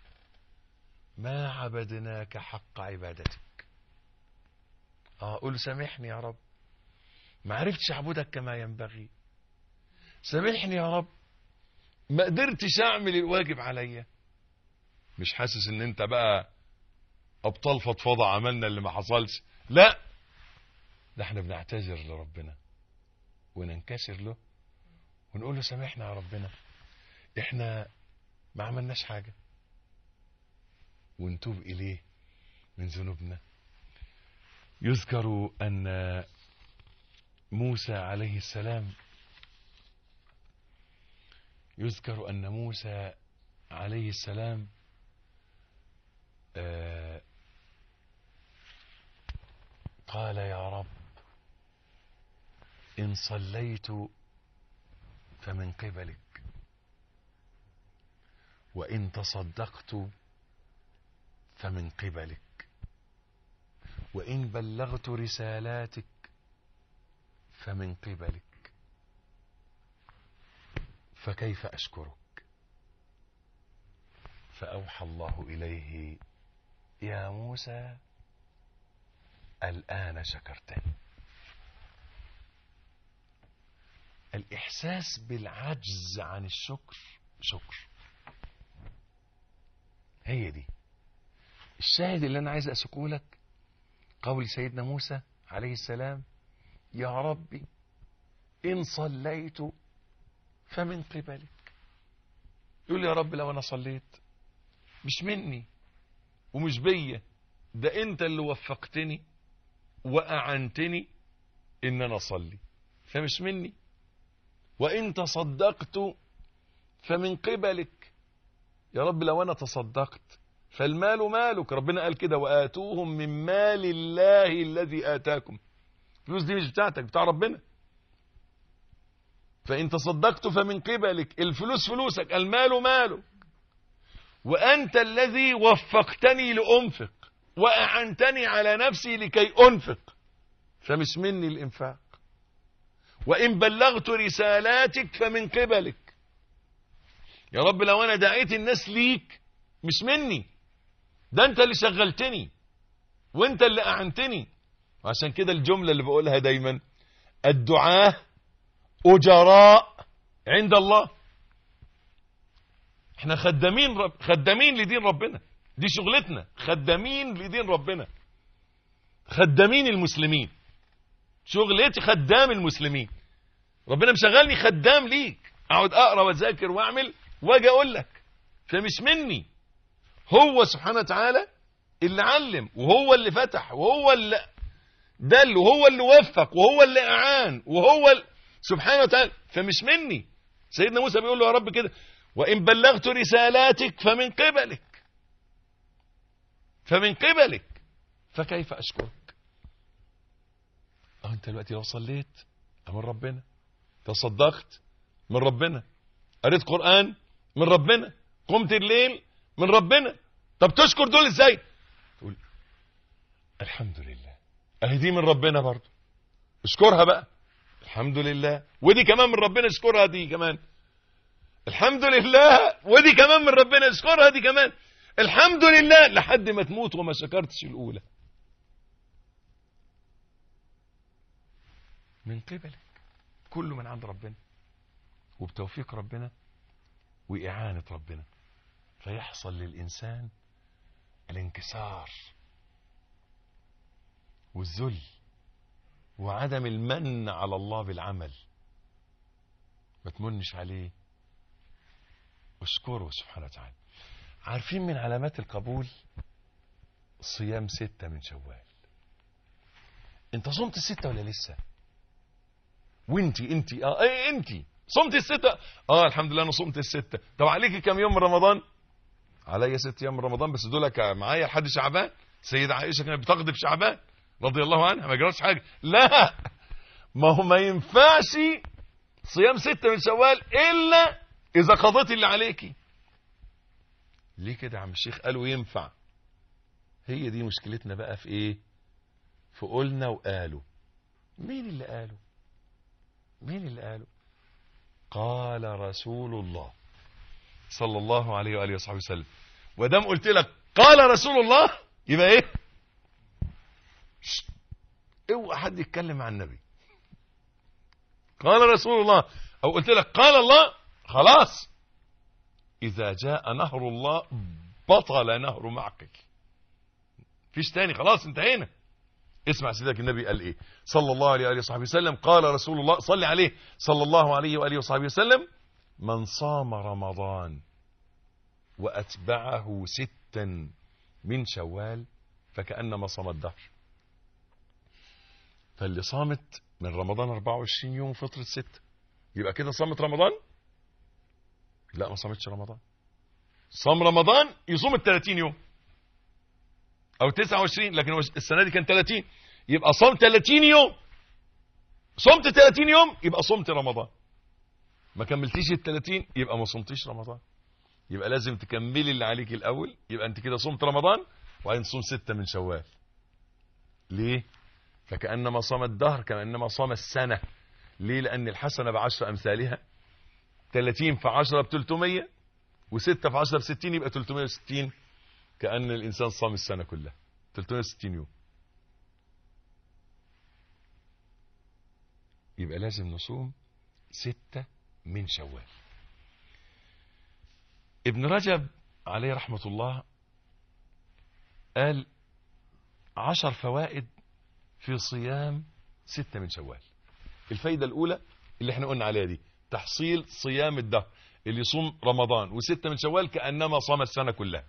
ما عبدناك حق عبادتك اه قول سامحني يا رب ما عرفتش اعبدك كما ينبغي سامحني يا رب ما قدرتش اعمل الواجب عليا مش حاسس ان انت بقى ابطال فضفضه عملنا اللي ما حصلش لا ده احنا بنعتذر لربنا وننكسر له ونقول له سامحنا يا ربنا احنا ما عملناش حاجة ونتوب إليه من ذنوبنا يذكر أن موسى عليه السلام يذكر أن موسى عليه السلام آه قال يا رب إن صليت فمن قبلك وإن تصدقت فمن قبلك وإن بلغت رسالاتك فمن قبلك فكيف أشكرك فأوحى الله إليه يا موسى الآن شكرتني الإحساس بالعجز عن الشكر شكر هي دي الشاهد اللي أنا عايز أسقه لك قول سيدنا موسى عليه السلام يا ربي إن صليت فمن قبلك يقول يا رب لو أنا صليت مش مني ومش بيا ده أنت اللي وفقتني وأعنتني إن أنا أصلي فمش مني وإن تصدقت فمن قبلك يا رب لو أنا تصدقت فالمال مالك ربنا قال كده وآتوهم من مال الله الذي آتاكم الفلوس دي مش بتاعتك بتاع ربنا فإن تصدقت فمن قبلك الفلوس فلوسك المال مالك وأنت الذي وفقتني لأنفق وأعنتني على نفسي لكي أنفق فمش مني الإنفاق وإن بلغت رسالاتك فمن قبلك يا رب لو أنا دعيت الناس ليك مش مني ده أنت اللي شغلتني وأنت اللي أعنتني وعشان كده الجملة اللي بقولها دايما الدعاة أجراء عند الله احنا خدامين رب خدامين لدين ربنا دي شغلتنا خدامين لدين ربنا خدامين المسلمين شغلتي خدام المسلمين ربنا مشغلني خدام ليك اقعد اقرا واذاكر واعمل واجي اقول لك فمش مني هو سبحانه وتعالى اللي علم وهو اللي فتح وهو اللي دل وهو اللي وفق وهو اللي اعان وهو اللي سبحانه وتعالى فمش مني سيدنا موسى بيقول له يا رب كده وان بلغت رسالاتك فمن قبلك فمن قبلك فكيف اشكرك اه انت دلوقتي لو صليت من ربنا تصدقت من ربنا قريت قرآن من ربنا قمت الليل من ربنا طب تشكر دول ازاي تقول الحمد لله اهي دي من ربنا برضو اشكرها بقى الحمد لله ودي كمان من ربنا اشكرها دي كمان الحمد لله ودي كمان من ربنا اشكرها دي كمان الحمد لله لحد ما تموت وما شكرتش الاولى من قبلك كله من عند ربنا وبتوفيق ربنا وإعانة ربنا فيحصل للإنسان الانكسار والذل وعدم المن على الله بالعمل ما تمنش عليه اشكره سبحانه وتعالى عارفين من علامات القبول صيام ستة من شوال انت صمت الستة ولا لسه وانتي انتي اه ايه انتي صمت الستة اه الحمد لله انا صمت الستة طب عليكي كام يوم من رمضان عليا ست ايام من رمضان بس دول معايا لحد شعبان سيدة عائشة كانت بتغضب شعبان رضي الله عنها ما جرالش حاجة لا ما هو ما ينفعش صيام ستة من شوال الا اذا قضيت اللي عليكي ليه كده يا عم الشيخ قالوا ينفع هي دي مشكلتنا بقى في ايه في قلنا وقالوا مين اللي قالوا مين اللي قالوا قال رسول الله صلى الله عليه وآله وصحبه وسلم ودام قلت لك قال رسول الله يبقى ايه شت. اوعى حد يتكلم عن النبي قال رسول الله او قلت لك قال الله خلاص اذا جاء نهر الله بطل نهر معقك فيش تاني خلاص انتهينا اسمع سيدك النبي قال ايه صلى الله عليه وآله وصحبه وسلم قال رسول الله صلي عليه صلى الله عليه وآله وصحبه وسلم من صام رمضان وأتبعه ستا من شوال فكأنما صام الدهر فاللي صامت من رمضان 24 يوم فطرة ستة يبقى كده صامت رمضان لا ما صامتش رمضان صام رمضان يصوم ال 30 يوم او 29 لكن هو السنه دي كان 30 يبقى صام 30 يوم صمت 30 يوم يبقى صمت رمضان ما كملتيش ال 30 يبقى ما صمتيش رمضان يبقى لازم تكملي اللي عليك الاول يبقى انت كده صمت رمضان وبعدين صوم ستة من شوال ليه فكأنما صام الدهر كأنما صام السنة ليه لأن الحسنة بعشر أمثالها 30 في 10 ب 300 و6 في 10 ب 60 يبقى 360 كأن الإنسان صام السنة كلها 360 يوم يبقى لازم نصوم ستة من شوال ابن رجب عليه رحمة الله قال عشر فوائد في صيام ستة من شوال الفايدة الأولى اللي احنا قلنا عليها دي تحصيل صيام الدهر اللي يصوم رمضان وستة من شوال كأنما صام السنة كلها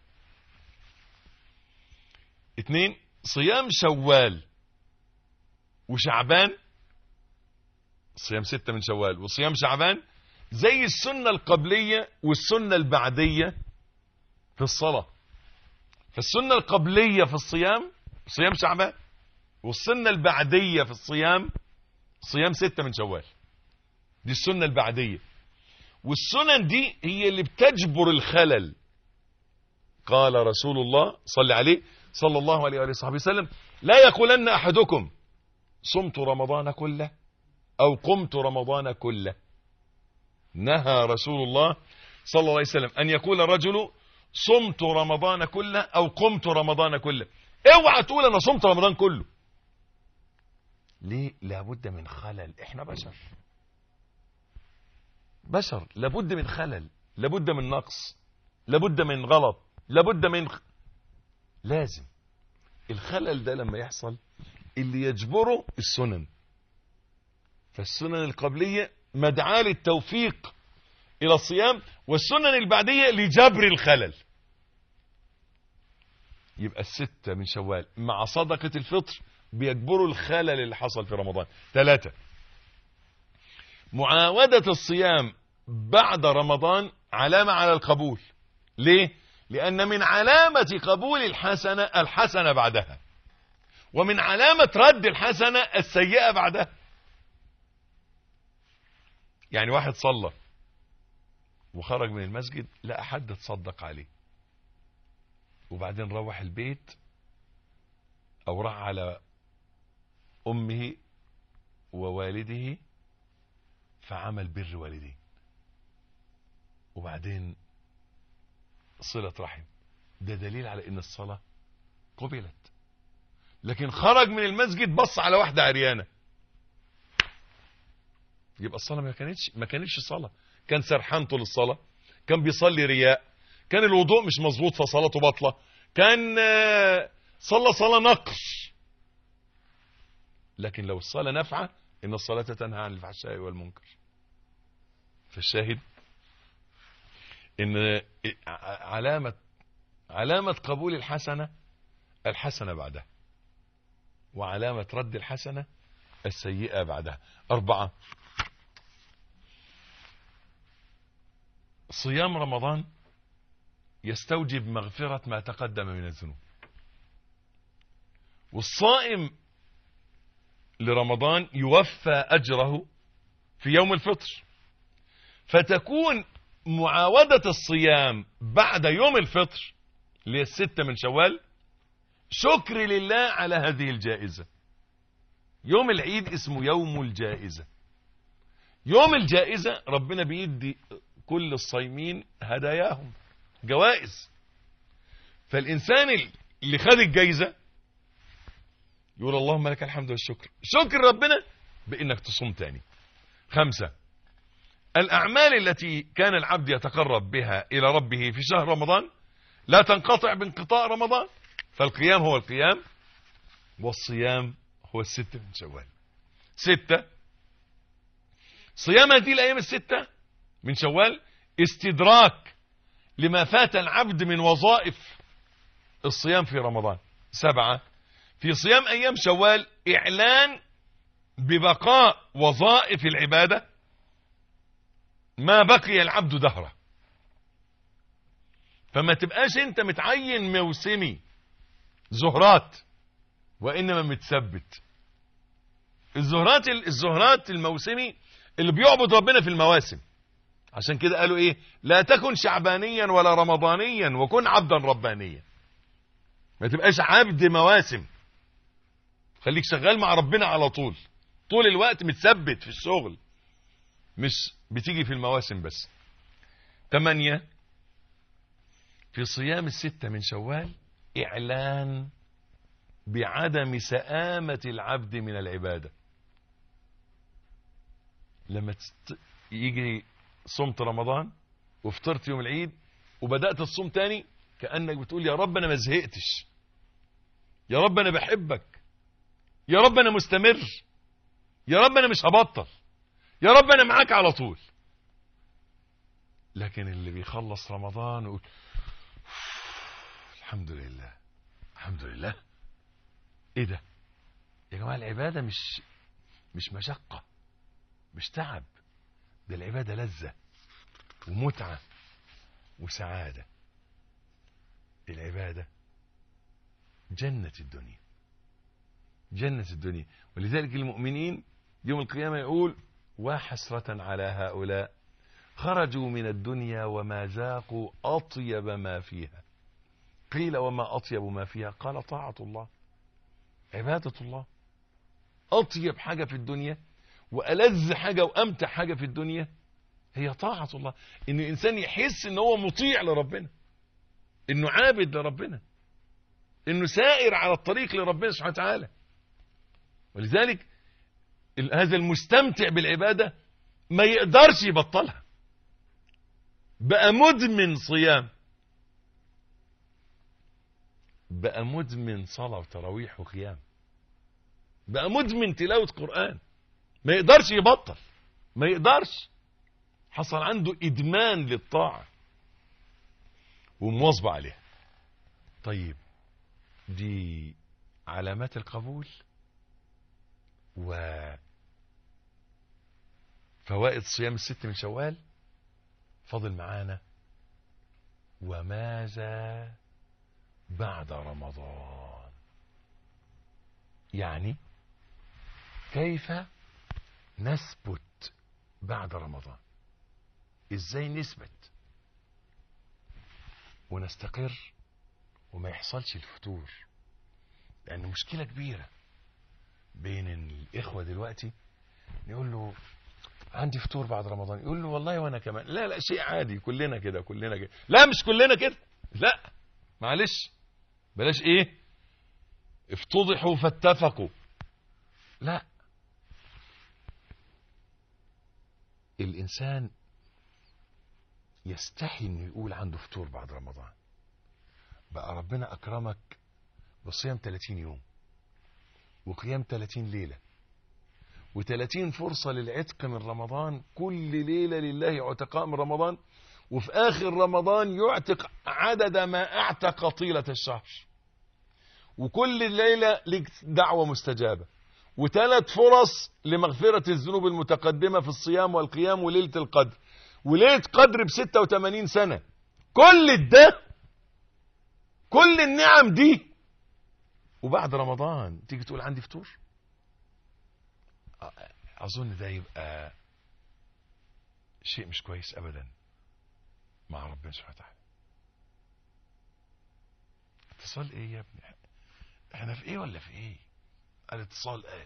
اتنين صيام شوال وشعبان صيام ستة من شوال وصيام شعبان زي السنة القبلية والسنة البعدية في الصلاة فالسنة القبلية في الصيام صيام شعبان والسنة البعدية في الصيام صيام ستة من شوال دي السنة البعدية والسنن دي هي اللي بتجبر الخلل قال رسول الله صلى عليه صلى الله عليه وآله وصحبه وسلم لا يقولن أحدكم صمت رمضان كله أو قمت رمضان كله نهى رسول الله صلى الله عليه وسلم أن يقول الرجل صمت رمضان كله أو قمت رمضان كله اوعى تقول أنا صمت رمضان كله ليه لابد من خلل احنا بشر بشر لابد من خلل لابد من نقص لابد من غلط لابد من خ... لازم الخلل ده لما يحصل اللي يجبره السنن فالسنن القبلية مدعاة للتوفيق إلى الصيام والسنن البعدية لجبر الخلل يبقى الستة من شوال مع صدقة الفطر بيجبروا الخلل اللي حصل في رمضان ثلاثة معاودة الصيام بعد رمضان علامة على القبول ليه؟ لأن من علامة قبول الحسنة الحسنة بعدها ومن علامة رد الحسنة السيئة بعدها يعني واحد صلى وخرج من المسجد لقى حد تصدق عليه وبعدين روح البيت او راح على امه ووالده فعمل بر والديه وبعدين صلة رحم ده دليل على ان الصلاة قبلت لكن خرج من المسجد بص على واحدة عريانة يبقى الصلاة ما كانتش ما كانتش صلاة كان سرحان طول الصلاة كان بيصلي رياء كان الوضوء مش مظبوط فصلاته باطلة كان آه، صلى صلاة نقص لكن لو الصلاة نافعة إن الصلاة تنهى عن الفحشاء والمنكر فالشاهد إن علامة علامة قبول الحسنة الحسنة بعدها وعلامة رد الحسنة السيئة بعدها أربعة صيام رمضان يستوجب مغفرة ما تقدم من الذنوب والصائم لرمضان يوفى أجره في يوم الفطر فتكون معاودة الصيام بعد يوم الفطر اللي هي الستة من شوال شكر لله على هذه الجائزة يوم العيد اسمه يوم الجائزة يوم الجائزة ربنا بيدي كل الصايمين هداياهم جوائز فالإنسان اللي خد الجائزة يقول اللهم لك الحمد والشكر شكر ربنا بإنك تصوم تاني خمسة الأعمال التي كان العبد يتقرب بها إلى ربه في شهر رمضان لا تنقطع بانقطاع رمضان فالقيام هو القيام والصيام هو الستة من شوال ستة صيام هذه الأيام الستة من شوال استدراك لما فات العبد من وظائف الصيام في رمضان سبعة في صيام أيام شوال إعلان ببقاء وظائف العبادة ما بقي العبد دهره فما تبقاش انت متعين موسمي زهرات وانما متثبت الزهرات الزهرات الموسمي اللي بيعبد ربنا في المواسم عشان كده قالوا ايه لا تكن شعبانيا ولا رمضانيا وكن عبدا ربانيا ما تبقاش عبد مواسم خليك شغال مع ربنا على طول طول الوقت متثبت في الشغل مش بتيجي في المواسم بس ثمانية في صيام الستة من شوال إعلان بعدم سآمة العبد من العبادة لما تست... يجي صمت رمضان وفطرت يوم العيد وبدأت الصوم تاني كأنك بتقول يا رب أنا ما زهقتش يا رب أنا بحبك يا رب أنا مستمر يا رب أنا مش هبطل يا رب أنا معاك على طول لكن اللي بيخلص رمضان ويقول الحمد لله الحمد لله ايه ده يا جماعه العباده مش مش مشقه مش تعب ده العباده لذه ومتعه وسعاده العباده جنه الدنيا جنه الدنيا ولذلك المؤمنين يوم القيامه يقول وحسره على هؤلاء خرجوا من الدنيا وما ذاقوا اطيب ما فيها قيل وما أطيب ما فيها قال طاعة الله عبادة الله أطيب حاجة في الدنيا وألذ حاجة وأمتع حاجة في الدنيا هي طاعة الله إن الإنسان يحس إن هو مطيع لربنا إنه عابد لربنا إنه سائر على الطريق لربنا سبحانه وتعالى ولذلك هذا المستمتع بالعبادة ما يقدرش يبطلها بقى مدمن صيام بقى مدمن صلاة وتراويح وقيام بقى مدمن تلاوة قرآن ما يقدرش يبطل ما يقدرش حصل عنده إدمان للطاعة ومواظبة عليها طيب دي علامات القبول و فوائد صيام الست من شوال فاضل معانا وماذا بعد رمضان يعني كيف نثبت بعد رمضان ازاي نثبت ونستقر وما يحصلش الفتور لان مشكلة كبيرة بين الاخوة دلوقتي نقول له عندي فطور بعد رمضان يقول له والله وانا كمان لا لا شيء عادي كلنا كده كلنا كده لا مش كلنا كده لا معلش بلاش ايه افتضحوا فاتفقوا لا الانسان يستحي انه يقول عنده فطور بعد رمضان بقى ربنا اكرمك بصيام 30 يوم وقيام 30 ليله و30 فرصه للعتق من رمضان كل ليله لله عتقاء من رمضان وفي اخر رمضان يعتق عدد ما اعتق طيله الشهر وكل ليله لك دعوه مستجابه وثلاث فرص لمغفره الذنوب المتقدمه في الصيام والقيام وليله القدر وليله قدر ب 86 سنه كل ده كل النعم دي وبعد رمضان تيجي تقول عندي فطور اظن ده يبقى شيء مش كويس ابدا مع ربنا سبحانه وتعالى اتصال ايه يا ابني احنا في ايه ولا في ايه الاتصال قال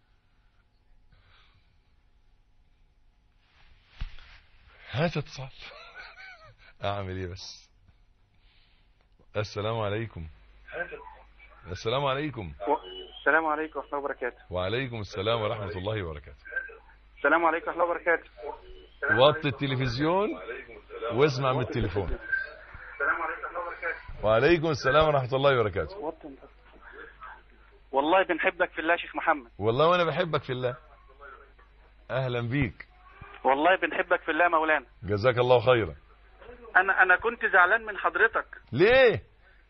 هات اتصال اعمل ايه بس السلام عليكم السلام عليكم السلام عليكم ورحمة الله وبركاته وعليكم السلام ورحمة الله وبركاته السلام عليكم ورحمة الله وبركاته وطي التلفزيون واسمع من التليفون السلام عليكم ورحمة الله وبركاته وعليكم السلام ورحمة الله وبركاته والله بنحبك في الله يا شيخ محمد والله وانا بحبك في الله اهلا بيك والله بنحبك في الله مولانا جزاك الله خيرا انا انا كنت زعلان من حضرتك ليه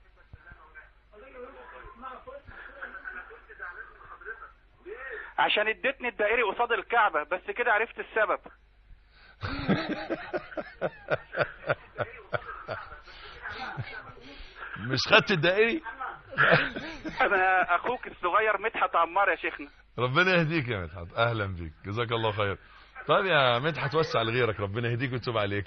عشان اديتني الدائري قصاد الكعبة بس كده عرفت السبب مش خدت الدائري انا اخوك الصغير مدحت عمار يا شيخنا ربنا يهديك يا مدحت اهلا بيك جزاك الله خير طيب يا مدحت وسع لغيرك ربنا يهديك ويتوب عليك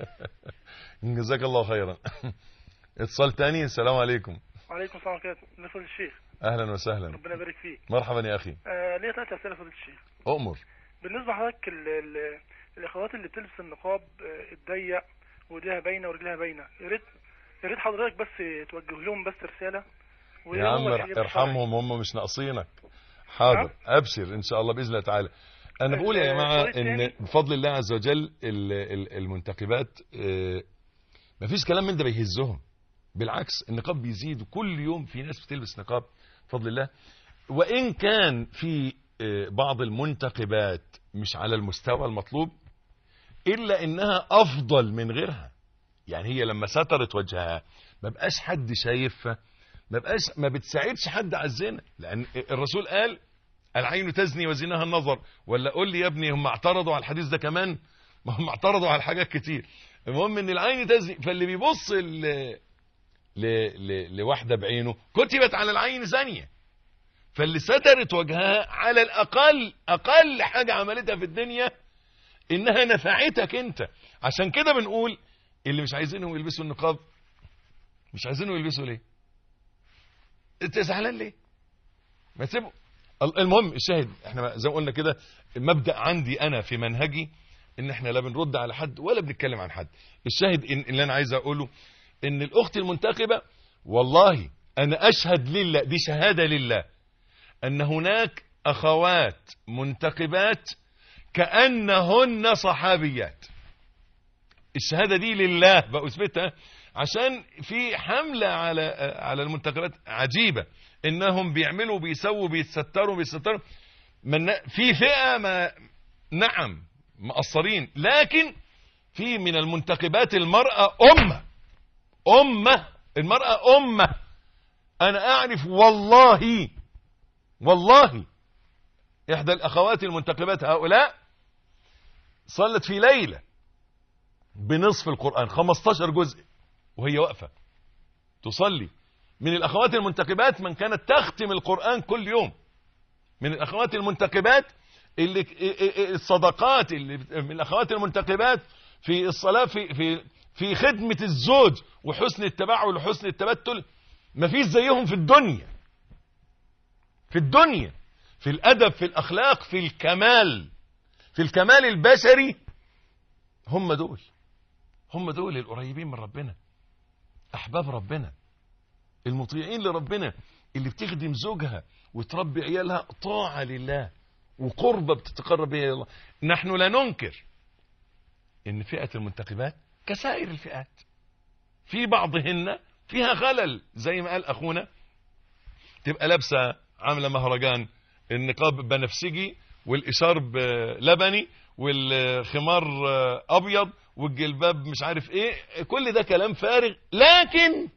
جزاك الله خيرا اتصال تاني السلام عليكم وعليكم السلام ورحمة الله نفذ الشيخ اهلا وسهلا ربنا يبارك فيك مرحبا يا اخي آه ليه ثلاث أسئلة فضيلة الشيخ اؤمر بالنسبة لحضرتك ال- ال- الأخوات اللي بتلبس النقاب آه، الضيق وإيديها باينة ورجلها باينة يا ريت يا ريت حضرتك بس توجه لهم بس رسالة وإيه يا هو عم الحجاب الشرعي؟ ارحمهم هم مش ناقصينك حاضر نعم. ابشر ان شاء الله باذن الله تعالى انا بقول يا ال- جماعه السؤال ان الثاني. بفضل الله عز وجل ال- ال- المنتخبات آه، مفيش كلام من ده بيهزهم بالعكس النقاب بيزيد وكل يوم في ناس بتلبس نقاب بفضل الله وان كان في آه، بعض المنتخبات مش على المستوى المطلوب الا انها افضل من غيرها يعني هي لما سترت وجهها ما بقاش حد شايفها ما بقاش ما بتساعدش حد على الزنا لان الرسول قال العين تزني وزناها النظر ولا قول لي يا ابني هم اعترضوا على الحديث ده كمان ما هم اعترضوا على حاجات كتير المهم ان العين تزني فاللي بيبص ل... ل... ل... لواحده بعينه كتبت على العين زانيه فاللي سترت وجهها على الاقل اقل حاجه عملتها في الدنيا انها نفعتك انت عشان كده بنقول اللي مش عايزينهم يلبسوا النقاب مش عايزينهم يلبسوا ليه انت زعلان ليه ما تسيبه ال- المهم الشاهد احنا زي ما قلنا كده مبدا عندي انا في منهجي ان احنا لا بنرد على حد ولا بنتكلم عن حد الشاهد إن اللي انا عايز اقوله ان الاخت المنتخبه والله انا اشهد لله دي شهاده لله ان هناك اخوات منتقبات كانهن صحابيات الشهاده دي لله باثبتها عشان في حمله على على المنتخبات عجيبه انهم بيعملوا بيسووا بيتستروا بيتستروا من في فئه ما نعم مقصرين لكن في من المنتخبات المراه امه امه المراه امه انا اعرف والله والله احدى الاخوات المنتخبات هؤلاء صلت في ليله بنصف القرآن 15 جزء وهي واقفة تصلي من الأخوات المنتقبات من كانت تختم القرآن كل يوم من الأخوات المنتقبات اللي الصدقات اللي من الأخوات المنتقبات في الصلاة في في في خدمة الزوج وحسن التبعل وحسن التبتل ما فيش زيهم في الدنيا في الدنيا في الأدب في الأخلاق في الكمال في الكمال البشري هم دول هم دول القريبين من ربنا احباب ربنا المطيعين لربنا اللي بتخدم زوجها وتربي عيالها طاعة لله وقربة بتتقرب بها الى الله نحن لا ننكر ان فئة المنتقبات كسائر الفئات في بعضهن فيها خلل زي ما قال اخونا تبقى لابسة عاملة مهرجان النقاب بنفسجي والاشارب لبني والخمار ابيض والجلباب مش عارف ايه كل ده كلام فارغ لكن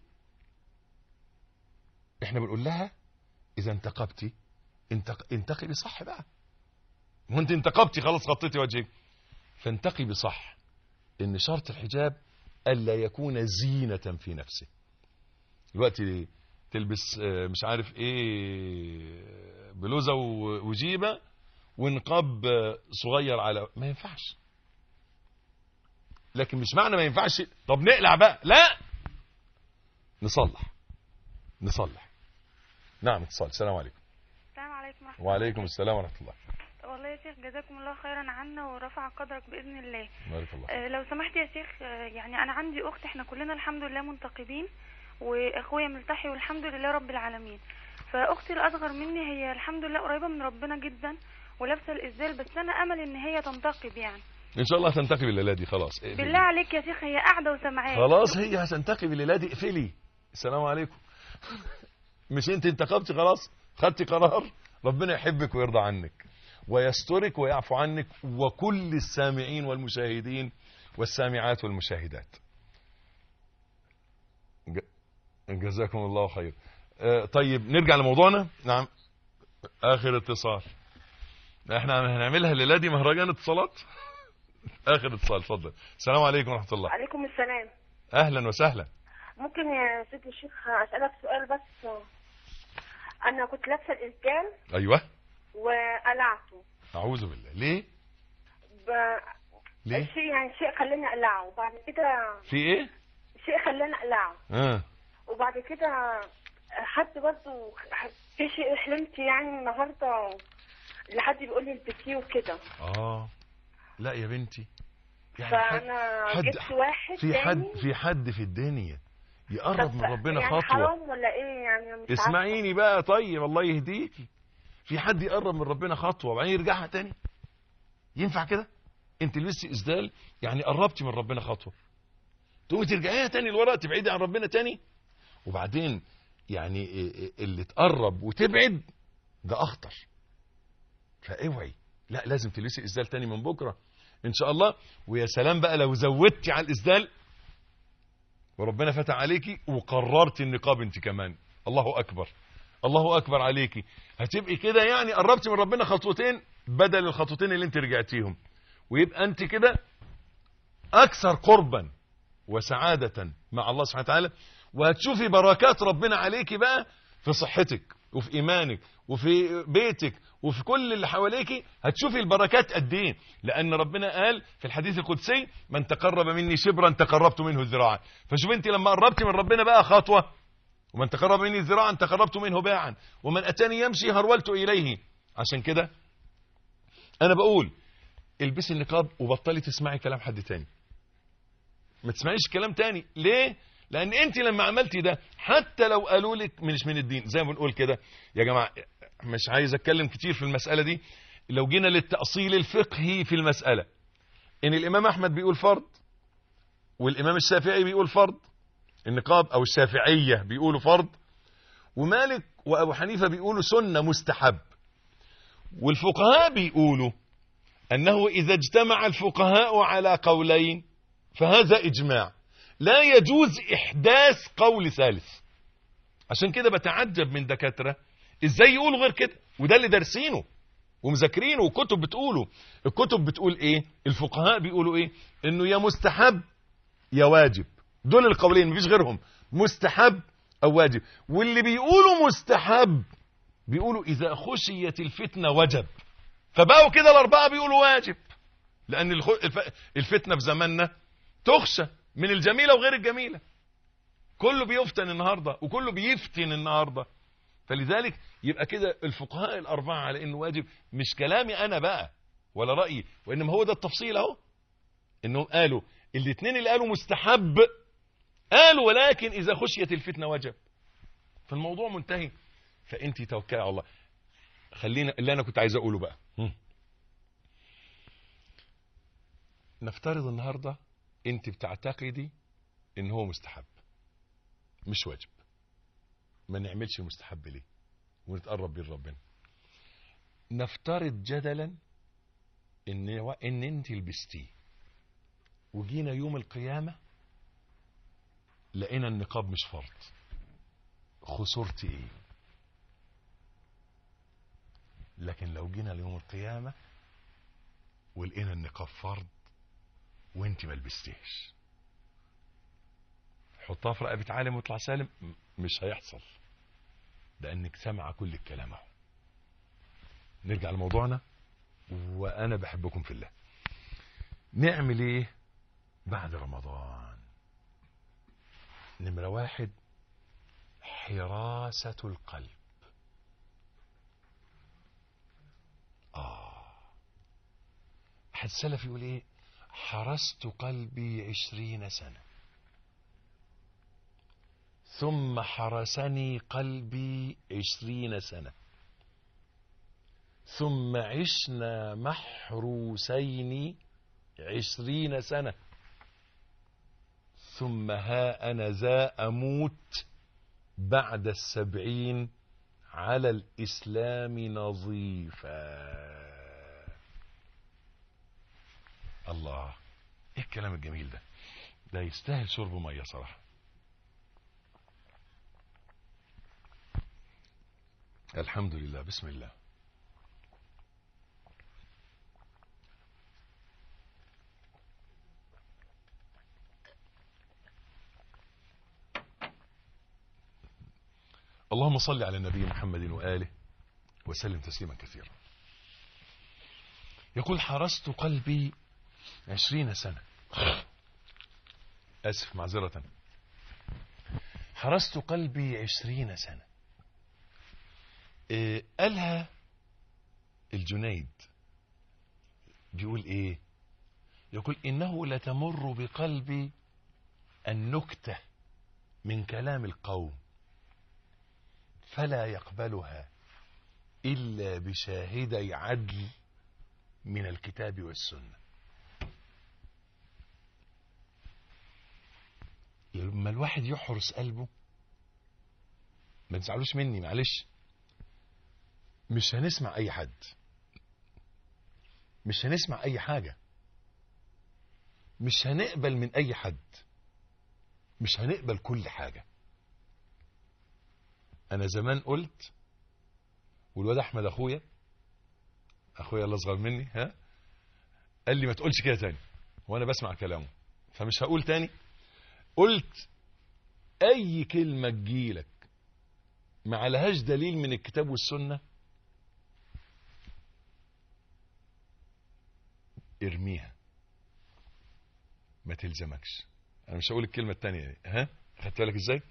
احنا بنقول لها اذا انتقبتي انتق... انتقبي صح بقى وانت انتقبتي خلاص غطيتي وجهك فانتقبي صح ان شرط الحجاب الا يكون زينة في نفسه دلوقتي تلبس مش عارف ايه بلوزة وجيبة ونقاب صغير على ما ينفعش لكن مش معنى ما ينفعش طب نقلع بقى لا نصلح نصلح نعم اتصال السلام عليكم السلام عليكم ورحمة وعليكم السلام ورحمة الله الله والله يا شيخ جزاكم الله خيرا عنا ورفع قدرك بإذن الله بارك الله آه، لو سمحت يا شيخ آه، يعني أنا عندي أخت احنا كلنا الحمد لله منتقبين وأخويا ملتحي والحمد لله رب العالمين فأختي الأصغر مني هي الحمد لله قريبة من ربنا جدا ولابسة الإزدال بس أنا أمل إن هي تنتقب يعني ان شاء الله هتنتقي بالليله دي خلاص اقفلي. بالله عليك يا شيخ هي قاعدة وسامعاك خلاص هي هتنتقي بالليله دي اقفلي السلام عليكم مش انت انتقبتي خلاص خدتي قرار ربنا يحبك ويرضى عنك ويسترك ويعفو عنك وكل السامعين والمشاهدين والسامعات والمشاهدات ج- جزاكم الله خير آه، طيب نرجع لموضوعنا نعم اخر اتصال احنا هنعملها الليله دي مهرجان اتصالات اخر اتصال اتفضل السلام عليكم ورحمه الله عليكم السلام اهلا وسهلا ممكن يا سيدي الشيخ اسالك سؤال بس انا كنت لابسه الاسدال ايوه وقلعته اعوذ بالله ليه ب... ليه شيء يعني شيء خلاني اقلعه وبعد كده في ايه شيء خلاني اقلعه اه وبعد كده حد برضه في شيء حلمت يعني النهارده لحد بيقول لي البسيه وكده اه لا يا بنتي يعني حد فانا حد- جبت واحد في حد تاني. في حد في الدنيا يقرب طب من ربنا يعني خطوه حرام ولا ايه يعني مش عارفة. اسمعيني بقى طيب الله يهديكي في حد يقرب من ربنا خطوه وبعدين يرجعها تاني ينفع كده انت لبستي اسدال يعني قربتي من ربنا خطوه تقومي ترجعيها تاني لورا تبعدي عن ربنا تاني وبعدين يعني إيه إيه اللي تقرب وتبعد ده اخطر فاوعي لا لازم تلبسي اسدال تاني من بكره ان شاء الله ويا سلام بقى لو زودتي على الاسدال وربنا فتح عليكي وقررت النقاب انت كمان الله اكبر الله اكبر عليكي هتبقي كده يعني قربتي من ربنا خطوتين بدل الخطوتين اللي انت رجعتيهم ويبقى انت كده اكثر قربا وسعادة مع الله سبحانه وتعالى وهتشوفي بركات ربنا عليكي بقى في صحتك وفي ايمانك وفي بيتك وفي كل اللي حواليك هتشوفي البركات قد ايه لان ربنا قال في الحديث القدسي من تقرب مني شبرا تقربت منه ذراعا فشوف انت لما قربتي من ربنا بقى خطوه ومن تقرب مني ذراعا تقربت منه باعا ومن اتاني يمشي هرولت اليه عشان كده انا بقول البسي النقاب وبطلي تسمعي كلام حد تاني ما تسمعيش كلام تاني ليه لان انت لما عملتي ده حتى لو قالوا لك مش من الدين زي ما بنقول كده يا جماعه مش عايز اتكلم كتير في المساله دي لو جينا للتاصيل الفقهي في المساله ان الامام احمد بيقول فرض والامام الشافعي بيقول فرض النقاب او الشافعيه بيقولوا فرض ومالك وابو حنيفه بيقولوا سنه مستحب والفقهاء بيقولوا انه اذا اجتمع الفقهاء على قولين فهذا اجماع لا يجوز احداث قول ثالث عشان كده بتعجب من دكاتره ازاي يقولوا غير كده وده اللي دارسينه ومذاكرينه وكتب بتقوله الكتب بتقول ايه الفقهاء بيقولوا ايه انه يا مستحب يا واجب دول القولين مفيش غيرهم مستحب او واجب واللي بيقولوا مستحب بيقولوا اذا خشيت الفتنه وجب فبقوا كده الاربعه بيقولوا واجب لان الخ- الف- الفتنه في زماننا تخشى من الجميله وغير الجميله كله بيفتن النهارده وكله بيفتن النهارده فلذلك يبقى كده الفقهاء الاربعه على انه واجب مش كلامي انا بقى ولا رايي وانما هو ده التفصيل اهو انهم قالوا الاثنين اللي قالوا مستحب قالوا ولكن اذا خشيت الفتنه وجب فالموضوع منتهي فانت توكلي على الله خلينا اللي انا كنت عايز اقوله بقى هم. نفترض النهاردة انت بتعتقدي ان هو مستحب مش واجب ما نعملش المستحب ليه ونتقرب بيه لربنا نفترض جدلا ان ان انت لبستيه وجينا يوم القيامة لقينا النقاب مش فرض خسرتي ايه لكن لو جينا ليوم القيامة ولقينا النقاب فرض وانت ما لبستيش حطها في رقبة عالم ويطلع سالم م- مش هيحصل لانك سامعة كل الكلام اهو نرجع لموضوعنا وانا بحبكم في الله نعمل ايه بعد رمضان نمرة واحد حراسة القلب آه أحد السلف يقول إيه حرست قلبي عشرين سنة ثم حرسني قلبي عشرين سنة ثم عشنا محروسين عشرين سنة ثم ها أنا ذا أموت بعد السبعين على الإسلام نظيفا الله ايه الكلام الجميل ده ده يستاهل شرب مية صراحة الحمد لله بسم الله اللهم صل على النبي محمد وآله وسلم تسليما كثيرا يقول حرست قلبي عشرين سنة أسف معذرة حرست قلبي عشرين سنة إيه قالها الجنيد بيقول ايه يقول انه لتمر بقلبي النكتة من كلام القوم فلا يقبلها إلا بشاهدي عدل من الكتاب والسنة لما الواحد يحرس قلبه ما تزعلوش مني معلش مش هنسمع أي حد مش هنسمع أي حاجة مش هنقبل من أي حد مش هنقبل كل حاجة انا زمان قلت والواد احمد اخويا اخويا اللي اصغر مني ها قال لي ما تقولش كده تاني وانا بسمع كلامه فمش هقول تاني قلت اي كلمه تجيلك ما عليهاش دليل من الكتاب والسنه ارميها ما تلزمكش انا مش هقول الكلمه التانيه دي ها خدت بالك ازاي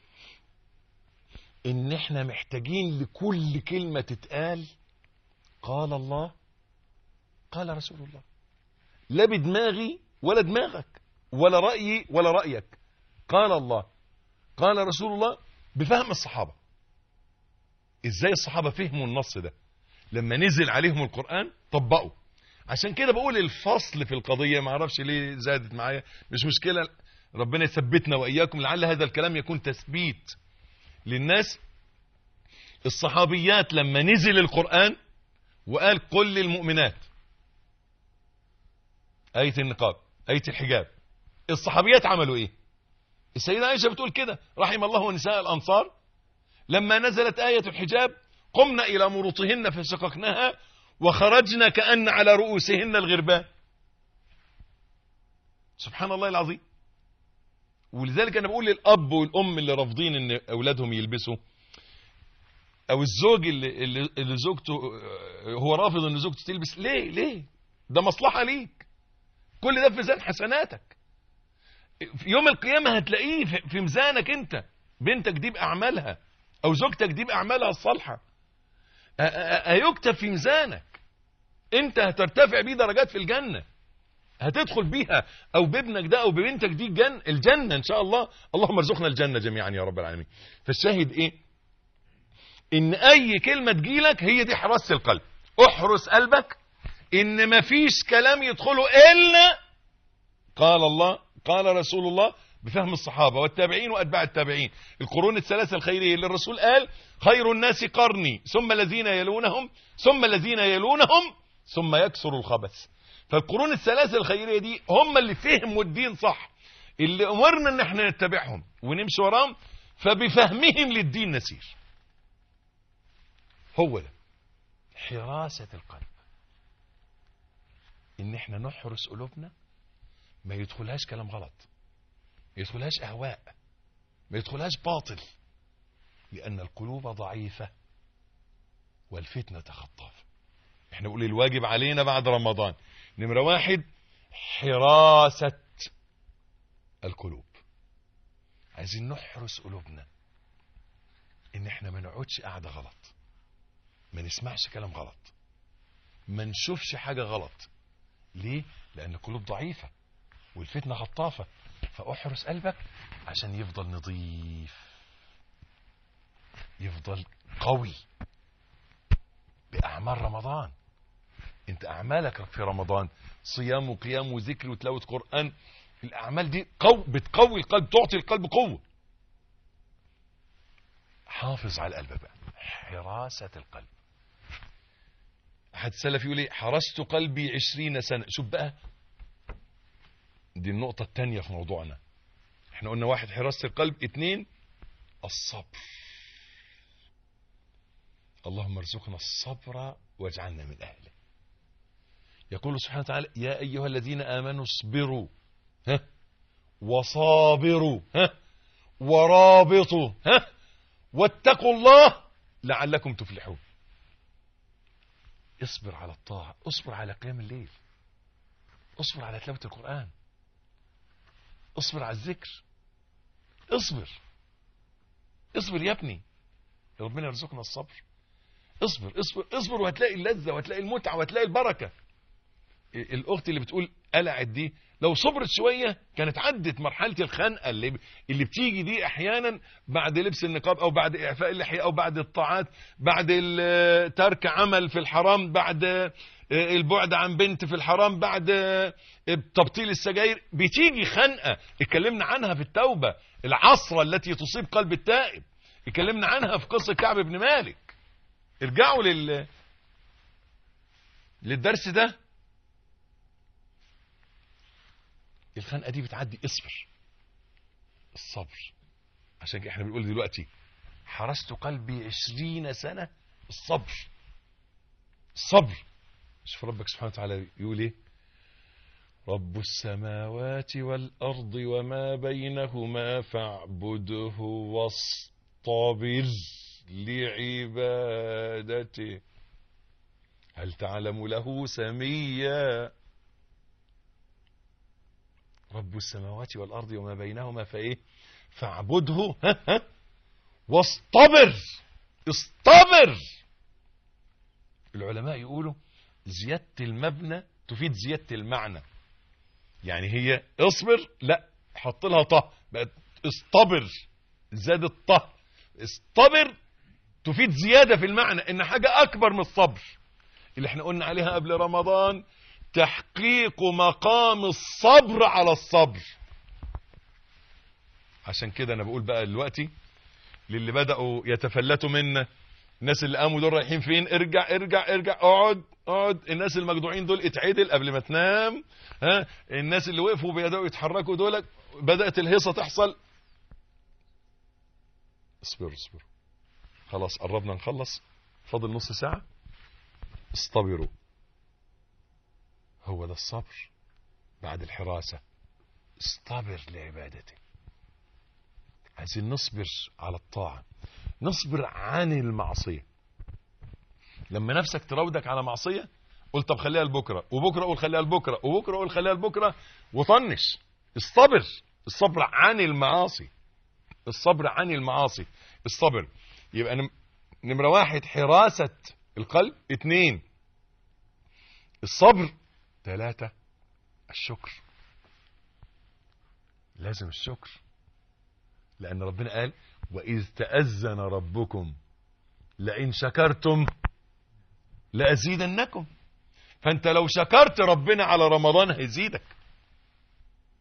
ان احنا محتاجين لكل كلمة تتقال قال الله قال رسول الله لا بدماغي ولا دماغك ولا رأيي ولا رأيك قال الله قال رسول الله بفهم الصحابة ازاي الصحابة فهموا النص ده لما نزل عليهم القرآن طبقوا عشان كده بقول الفصل في القضية ما اعرفش ليه زادت معايا مش مشكلة ربنا يثبتنا وإياكم لعل هذا الكلام يكون تثبيت للناس الصحابيات لما نزل القرآن وقال قل للمؤمنات آية النقاب آية الحجاب الصحابيات عملوا ايه السيدة عائشة بتقول كده رحم الله نساء الأنصار لما نزلت آية الحجاب قمنا إلى مروطهن فشققناها وخرجنا كأن على رؤوسهن الغربان سبحان الله العظيم ولذلك انا بقول للاب والام اللي رافضين ان اولادهم يلبسوا او الزوج اللي, اللي, اللي زوجته هو رافض ان زوجته تلبس ليه ليه ده مصلحة ليك كل ده في ميزان حسناتك في يوم القيامة هتلاقيه في- في ميزانك انت بنتك دي باعمالها او زوجتك دي باعمالها الصالحة ه- ه- هيكتب في ميزانك انت هترتفع بيه درجات في الجنة هتدخل بيها او بابنك ده او ببنتك دي الجنة, الجنة ان شاء الله اللهم ارزقنا الجنة جميعا يا رب العالمين فالشاهد ايه ان اي كلمة تجيلك هي دي حراسة القلب احرس قلبك ان مفيش كلام يدخله الا قال الله قال رسول الله بفهم الصحابة والتابعين وأتباع التابعين القرون الثلاثة الخيرية اللي الرسول قال خير الناس قرني ثم الذين يلونهم ثم الذين يلونهم ثم يكثر الخبث فالقرون الثلاثة الخيرية دي هم اللي فهموا الدين صح اللي أمرنا ان احنا نتبعهم ونمشي وراهم فبفهمهم للدين نسير هو ده حراسة القلب ان احنا نحرس قلوبنا ما يدخلهاش كلام غلط ما يدخلهاش اهواء ما يدخلهاش باطل لان القلوب ضعيفة والفتنة خطافة احنا بنقول الواجب علينا بعد رمضان نمرة واحد حراسة القلوب عايزين نحرس قلوبنا ان احنا ما نقعدش قاعدة غلط ما نسمعش كلام غلط ما نشوفش حاجة غلط ليه لان القلوب ضعيفة والفتنة خطافة فاحرس قلبك عشان يفضل نظيف يفضل قوي باعمال رمضان انت اعمالك في رمضان صيام وقيام وذكر وتلاوة قرآن الاعمال دي قو بتقوي القلب تعطي القلب قوة حافظ على القلب بقى حراسة القلب احد السلف يقول ايه حرست قلبي عشرين سنة شوف بقى دي النقطة التانية في موضوعنا احنا قلنا واحد حراسة القلب اتنين الصبر اللهم ارزقنا الصبر واجعلنا من اهله يقول سبحانه وتعالى يا ايها الذين امنوا اصبروا ها وصابروا ها ورابطوا ها واتقوا الله لعلكم تفلحون اصبر على الطاعة اصبر على قيام الليل اصبر على تلاوة القرآن اصبر على الذكر اصبر اصبر يا ابني ربنا يرزقنا الصبر اصبر اصبر اصبر وهتلاقي اللذة وهتلاقي المتعة وهتلاقي البركة الاخت اللي بتقول قلعت دي لو صبرت شوية كانت عدت مرحلة الخنقة اللي, اللي بتيجي دي احيانا بعد لبس النقاب او بعد اعفاء اللحية او بعد الطاعات بعد ترك عمل في الحرام بعد البعد عن بنت في الحرام بعد تبطيل السجاير بتيجي خنقة اتكلمنا عنها في التوبة العصرة التي تصيب قلب التائب اتكلمنا عنها في قصة كعب بن مالك ارجعوا لل للدرس ده الخنقه دي بتعدي اصبر الصبر عشان كده احنا بنقول دلوقتي حرست قلبي عشرين سنة الصبر الصبر شوف ربك سبحانه وتعالى يقول ايه رب السماوات والأرض وما بينهما فاعبده واصطبر لعبادته هل تعلم له سميا رب السماوات والأرض وما بينهما فإيه فاعبده ها ها واصطبر اصطبر العلماء يقولوا زيادة المبنى تفيد زيادة المعنى يعني هي اصبر لا حط لها طه بقت اصطبر زاد الطه اصطبر تفيد زيادة في المعنى ان حاجة اكبر من الصبر اللي احنا قلنا عليها قبل رمضان تحقيق مقام الصبر على الصبر عشان كده انا بقول بقى دلوقتي للي بدأوا يتفلتوا منا الناس اللي قاموا دول رايحين فين ارجع ارجع ارجع اقعد اقعد الناس المجدوعين دول اتعدل قبل ما تنام ها الناس اللي وقفوا بيدأوا يتحركوا دول بدأت الهيصة تحصل اصبروا اصبروا خلاص قربنا نخلص فاضل نص ساعة اصطبروا هو ده الصبر بعد الحراسة اصطبر لعبادته عايزين نصبر على الطاعة نصبر عن المعصية لما نفسك تراودك على معصية قول طب خليها لبكرة وبكرة قول خليها لبكرة وبكرة قول خليها لبكرة وطنش الصبر الصبر عن المعاصي الصبر عن المعاصي الصبر يبقى نم... نمرة واحد حراسة القلب اتنين الصبر ثلاثة الشكر لازم الشكر لأن ربنا قال وإذ تأذن ربكم لئن شكرتم لأزيدنكم فأنت لو شكرت ربنا على رمضان هيزيدك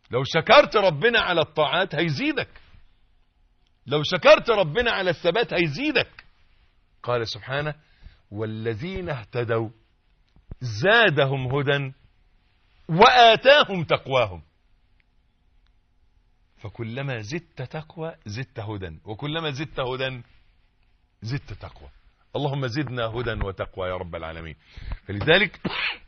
لو شكرت ربنا على الطاعات هيزيدك لو شكرت ربنا على الثبات هيزيدك قال سبحانه والذين اهتدوا زادهم هدى وآتاهم تقواهم فكلما زدت تقوى زدت هدى وكلما زدت هدى زدت تقوى اللهم زدنا هدى وتقوى يا رب العالمين فلذلك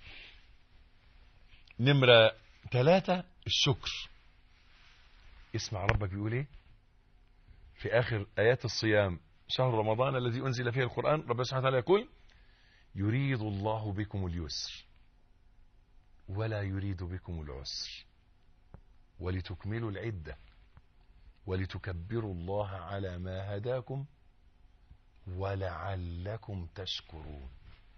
نمرة ثلاثة الشكر اسمع ربك بيقول ايه في آخر آيات الصيام شهر رمضان الذي أنزل فيه القرآن ربنا سبحانه وتعالى يقول يريد الله بكم اليسر ولا يريد بكم العسر ولتكملوا العدة ولتكبروا الله على ما هداكم ولعلكم تشكرون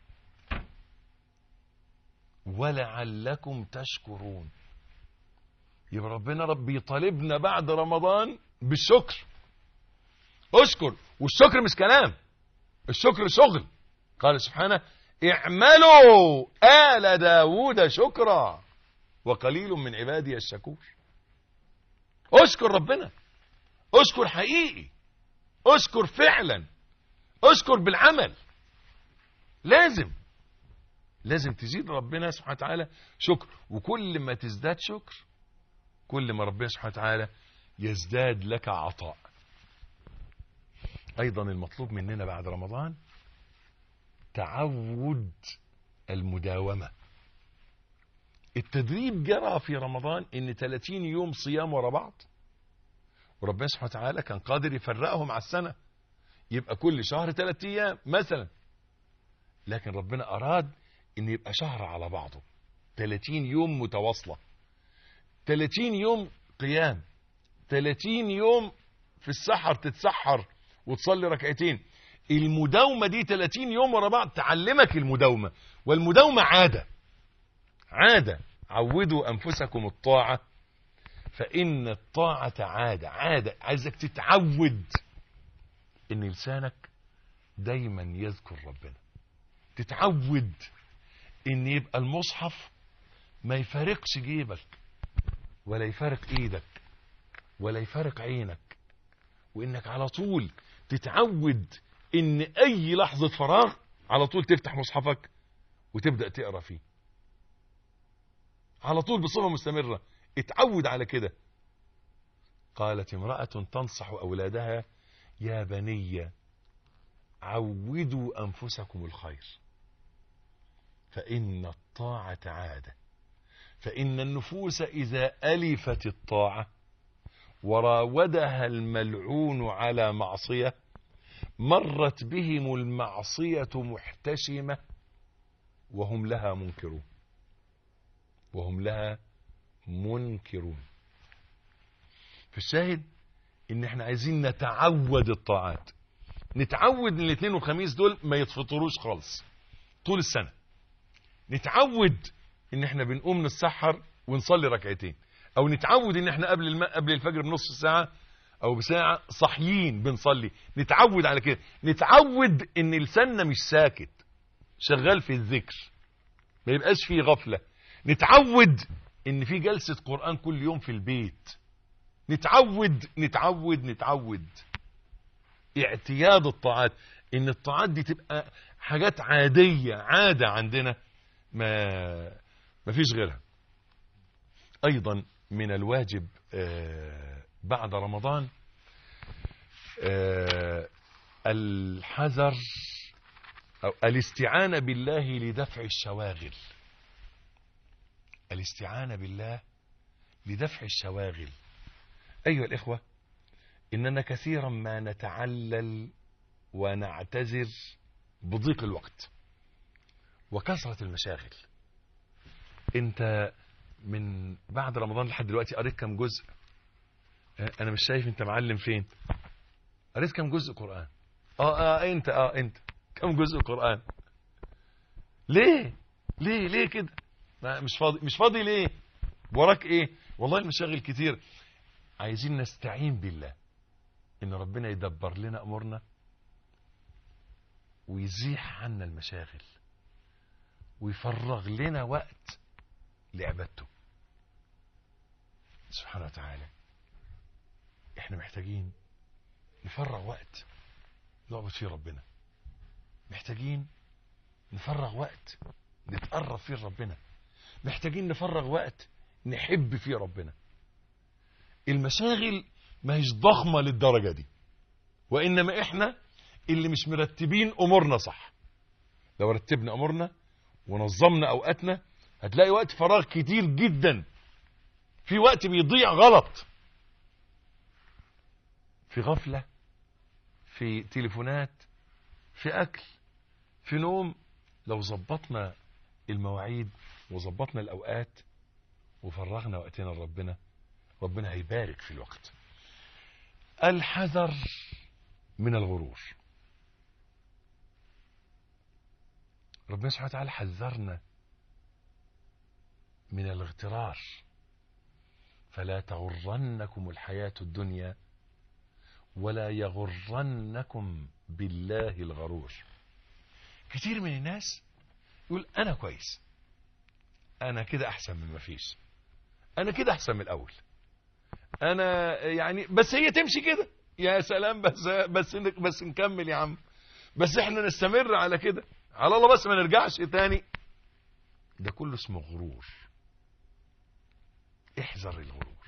ولعلكم تشكرون يبقى ربنا ربي يطالبنا بعد رمضان بالشكر اشكر والشكر مش كلام الشكر شغل قال سبحانه اعملوا آل داود شكرا وقليل من عبادي الشكور اشكر ربنا اشكر حقيقي اشكر فعلا اشكر بالعمل لازم لازم تزيد ربنا سبحانه وتعالى شكر وكل ما تزداد شكر كل ما ربنا سبحانه وتعالى يزداد لك عطاء ايضا المطلوب مننا بعد رمضان تعود المداومة التدريب جرى في رمضان ان 30 يوم صيام ورا بعض وربنا سبحانه وتعالى كان قادر يفرقهم على السنة يبقى كل شهر 3 ايام مثلا لكن ربنا اراد ان يبقى شهر على بعضه 30 يوم متواصلة 30 يوم قيام 30 يوم في السحر تتسحر وتصلي ركعتين المداومة دي 30 يوم ورا بعض تعلمك المداومة والمداومة عادة عادة عودوا أنفسكم الطاعة فإن الطاعة عادة عادة عايزك تتعود إن لسانك دايما يذكر ربنا تتعود إن يبقى المصحف ما يفارقش جيبك ولا يفارق إيدك ولا يفارق عينك وإنك على طول تتعود ان اي لحظة فراغ على طول تفتح مصحفك وتبدأ تقرأ فيه على طول بصفة مستمرة اتعود على كده قالت امرأة تنصح أولادها يا بني عودوا أنفسكم الخير فإن الطاعة عادة فإن النفوس إذا ألفت الطاعة وراودها الملعون على معصية مرت بهم المعصية محتشمة وهم لها منكرون وهم لها منكرون في الشاهد ان احنا عايزين نتعود الطاعات نتعود ان الاثنين والخميس دول ما يتفطروش خالص طول السنة نتعود ان احنا بنقوم نتسحر ونصلي ركعتين او نتعود ان احنا قبل الم... قبل الفجر بنص ساعة او بساعة صاحيين بنصلي نتعود على كده نتعود ان لساننا مش ساكت شغال في الذكر ما يبقاش فيه غفلة نتعود ان في جلسة قرآن كل يوم في البيت نتعود نتعود نتعود اعتياد الطاعات ان الطاعات دي تبقى حاجات عادية عادة عندنا ما ما فيش غيرها ايضا من الواجب آه بعد رمضان آه الحذر أو الاستعانة بالله لدفع الشواغل الاستعانة بالله لدفع الشواغل أيها الإخوة إننا كثيرا ما نتعلل ونعتذر بضيق الوقت وكثرة المشاغل انت من بعد رمضان لحد دلوقتي قريت كم جزء انا مش شايف انت معلم فين قريت كم جزء قرآن اه اه انت اه انت كم جزء قرآن ليه ليه ليه كده مش فاضي مش فاضي ليه وراك ايه والله المشاغل كتير عايزين نستعين بالله ان ربنا يدبر لنا امورنا ويزيح عنا المشاغل ويفرغ لنا وقت لعبادته سبحانه وتعالى احنا محتاجين نفرغ وقت نعبد فيه ربنا محتاجين نفرغ وقت نتقرب فيه لربنا محتاجين نفرغ وقت نحب فيه ربنا المشاغل ما هيش ضخمة للدرجة دي وإنما إحنا اللي مش مرتبين أمورنا صح لو رتبنا أمورنا ونظمنا أوقاتنا هتلاقي وقت فراغ كتير جدا في وقت بيضيع غلط في غفلة في تليفونات في أكل في نوم لو ظبطنا المواعيد وظبطنا الأوقات وفرغنا وقتنا لربنا ربنا هيبارك في الوقت الحذر من الغرور ربنا سبحانه وتعالى حذرنا من الاغترار فلا تغرنكم الحياة الدنيا ولا يغرنكم بالله الغرور كتير من الناس يقول أنا كويس أنا كده أحسن من ما فيش أنا كده أحسن من الأول أنا يعني بس هي تمشي كده يا سلام بس بس بس نكمل يا عم بس احنا نستمر على كده على الله بس ما نرجعش تاني ده كله اسمه غرور احذر الغرور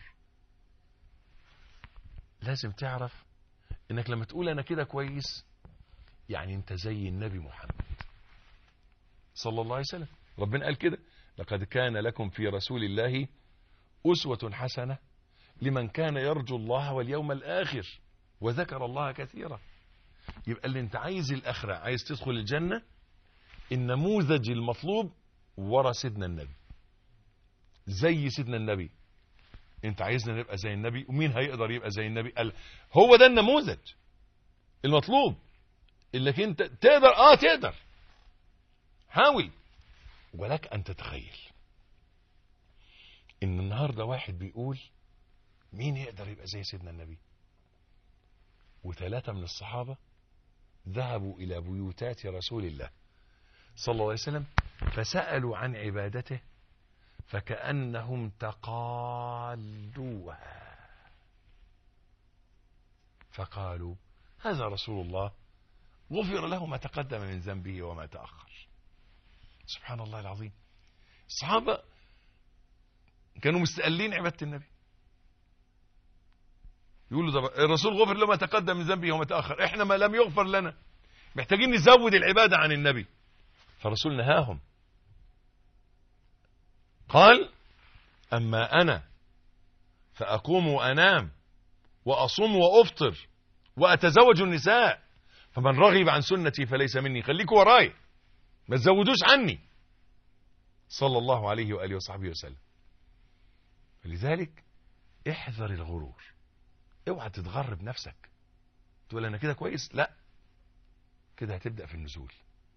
لازم تعرف انك لما تقول انا كده كويس يعني انت زي النبي محمد صلى الله عليه وسلم ربنا قال كده لقد كان لكم في رسول الله أسوة حسنة لمن كان يرجو الله واليوم الآخر وذكر الله كثيرا يبقى اللي انت عايز الآخرة عايز تدخل الجنة النموذج المطلوب ورا سيدنا النبي زي سيدنا النبي انت عايزنا نبقى زي النبي ومين هيقدر يبقى زي النبي قال هو ده النموذج المطلوب اللي انت تقدر اه تقدر حاول ولك ان تتخيل ان النهاردة واحد بيقول مين يقدر يبقى زي سيدنا النبي وثلاثة من الصحابة ذهبوا إلى بيوتات رسول الله صلى الله عليه وسلم فسألوا عن عبادته فكأنهم تقالوها فقالوا هذا رسول الله غفر له ما تقدم من ذنبه وما تأخر سبحان الله العظيم الصحابة كانوا مستقلين عبادة النبي يقولوا ده الرسول غفر له ما تقدم من ذنبه وما تأخر احنا ما لم يغفر لنا محتاجين نزود العبادة عن النبي فالرسول نهاهم قال أما أنا فأقوم وأنام وأصوم وأفطر وأتزوج النساء فمن رغب عن سنتي فليس مني خليكوا وراي ما تزودوش عني صلى الله عليه وآله وصحبه وسلم لذلك احذر الغرور اوعى تتغر بنفسك تقول انا كده كويس لا كده هتبدأ في النزول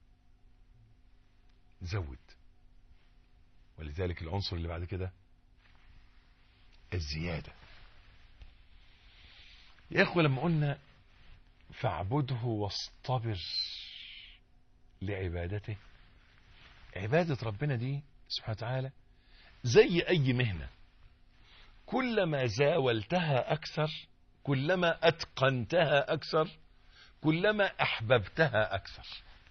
زود ولذلك العنصر اللي بعد كده الزيادة يا اخوة لما قلنا فاعبده واصطبر لعبادته عبادة ربنا دي سبحانه وتعالى زي أي مهنة كلما زاولتها أكثر كلما أتقنتها أكثر كلما أحببتها أكثر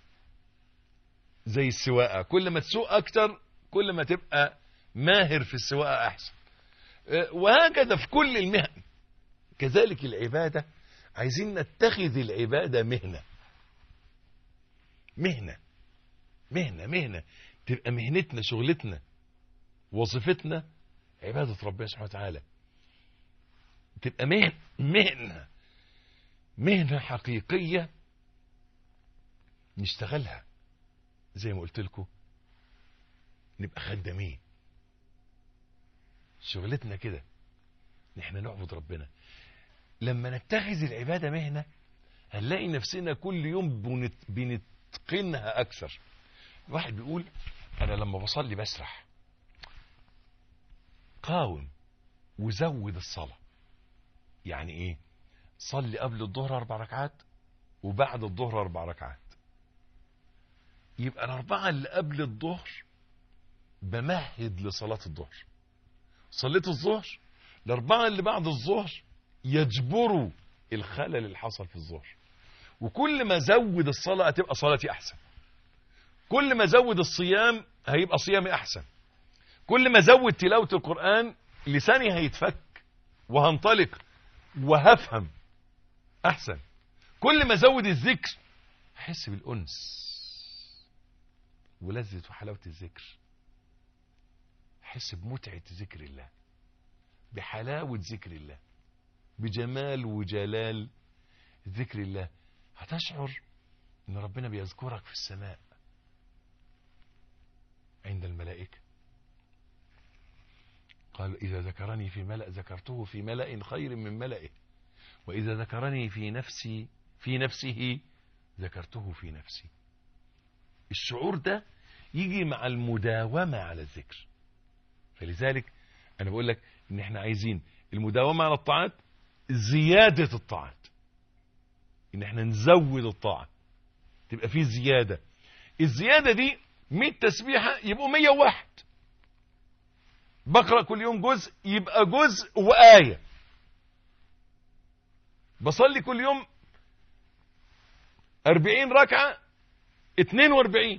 زي السواقة كل ما تسوق أكثر كل ما تبقى ماهر في السواقة أحسن وهكذا في كل المهن كذلك العبادة عايزين نتخذ العبادة مهنة مهنة مهنة مهنة تبقى مهنتنا شغلتنا وظيفتنا عبادة ربنا سبحانه وتعالى تبقى مهنة مهنة مهنة حقيقية نشتغلها زي ما قلت لكم نبقى خدامين شغلتنا كده نحن نعبد ربنا لما نتخذ العبادة مهنة هنلاقي نفسنا كل يوم بنت بنتقنها أكثر واحد بيقول أنا لما بصلي بسرح قاوم وزود الصلاة يعني إيه صلي قبل الظهر أربع ركعات وبعد الظهر أربع ركعات يبقى الأربعة اللي قبل الظهر بمهد لصلاة الظهر صليت الظهر الأربعة اللي بعد الظهر يجبروا الخلل اللي حصل في الظهر وكل ما زود الصلاة هتبقى صلاتي أحسن كل ما زود الصيام هيبقى صيامي أحسن كل ما زود تلاوة القرآن لساني هيتفك وهنطلق وهفهم أحسن كل ما زود الذكر أحس بالأنس ولذة وحلاوة الذكر أحس بمتعة ذكر الله بحلاوة ذكر الله بجمال وجلال ذكر الله هتشعر ان ربنا بيذكرك في السماء عند الملائكة قال إذا ذكرني في ملأ ذكرته في ملأ خير من ملئه وإذا ذكرني في نفسي في نفسه ذكرته في نفسي الشعور ده يجي مع المداومة على الذكر فلذلك أنا بقول لك إن إحنا عايزين المداومة على الطاعات زيادة الطاعات إن إحنا نزود الطاعة تبقى فيه زيادة الزيادة دي 100 تسبيحة يبقوا 101 بقرأ كل يوم جزء يبقى جزء وآية بصلي كل يوم 40 ركعة 42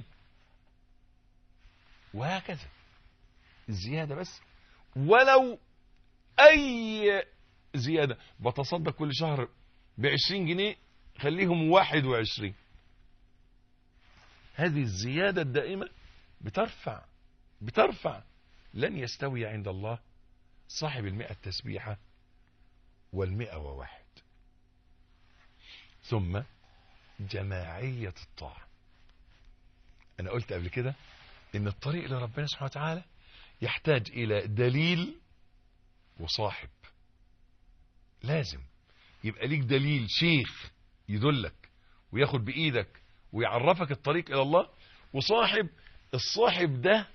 وهكذا الزيادة بس ولو أي زيادة بتصدق كل شهر بعشرين جنيه خليهم واحد وعشرين هذه الزيادة الدائمة بترفع بترفع لن يستوي عند الله صاحب المئة تسبيحة والمئة وواحد ثم جماعية الطاعة أنا قلت قبل كده إن الطريق لربنا سبحانه وتعالى يحتاج إلى دليل وصاحب لازم يبقى ليك دليل شيخ يدلك وياخد بإيدك ويعرفك الطريق إلى الله وصاحب الصاحب ده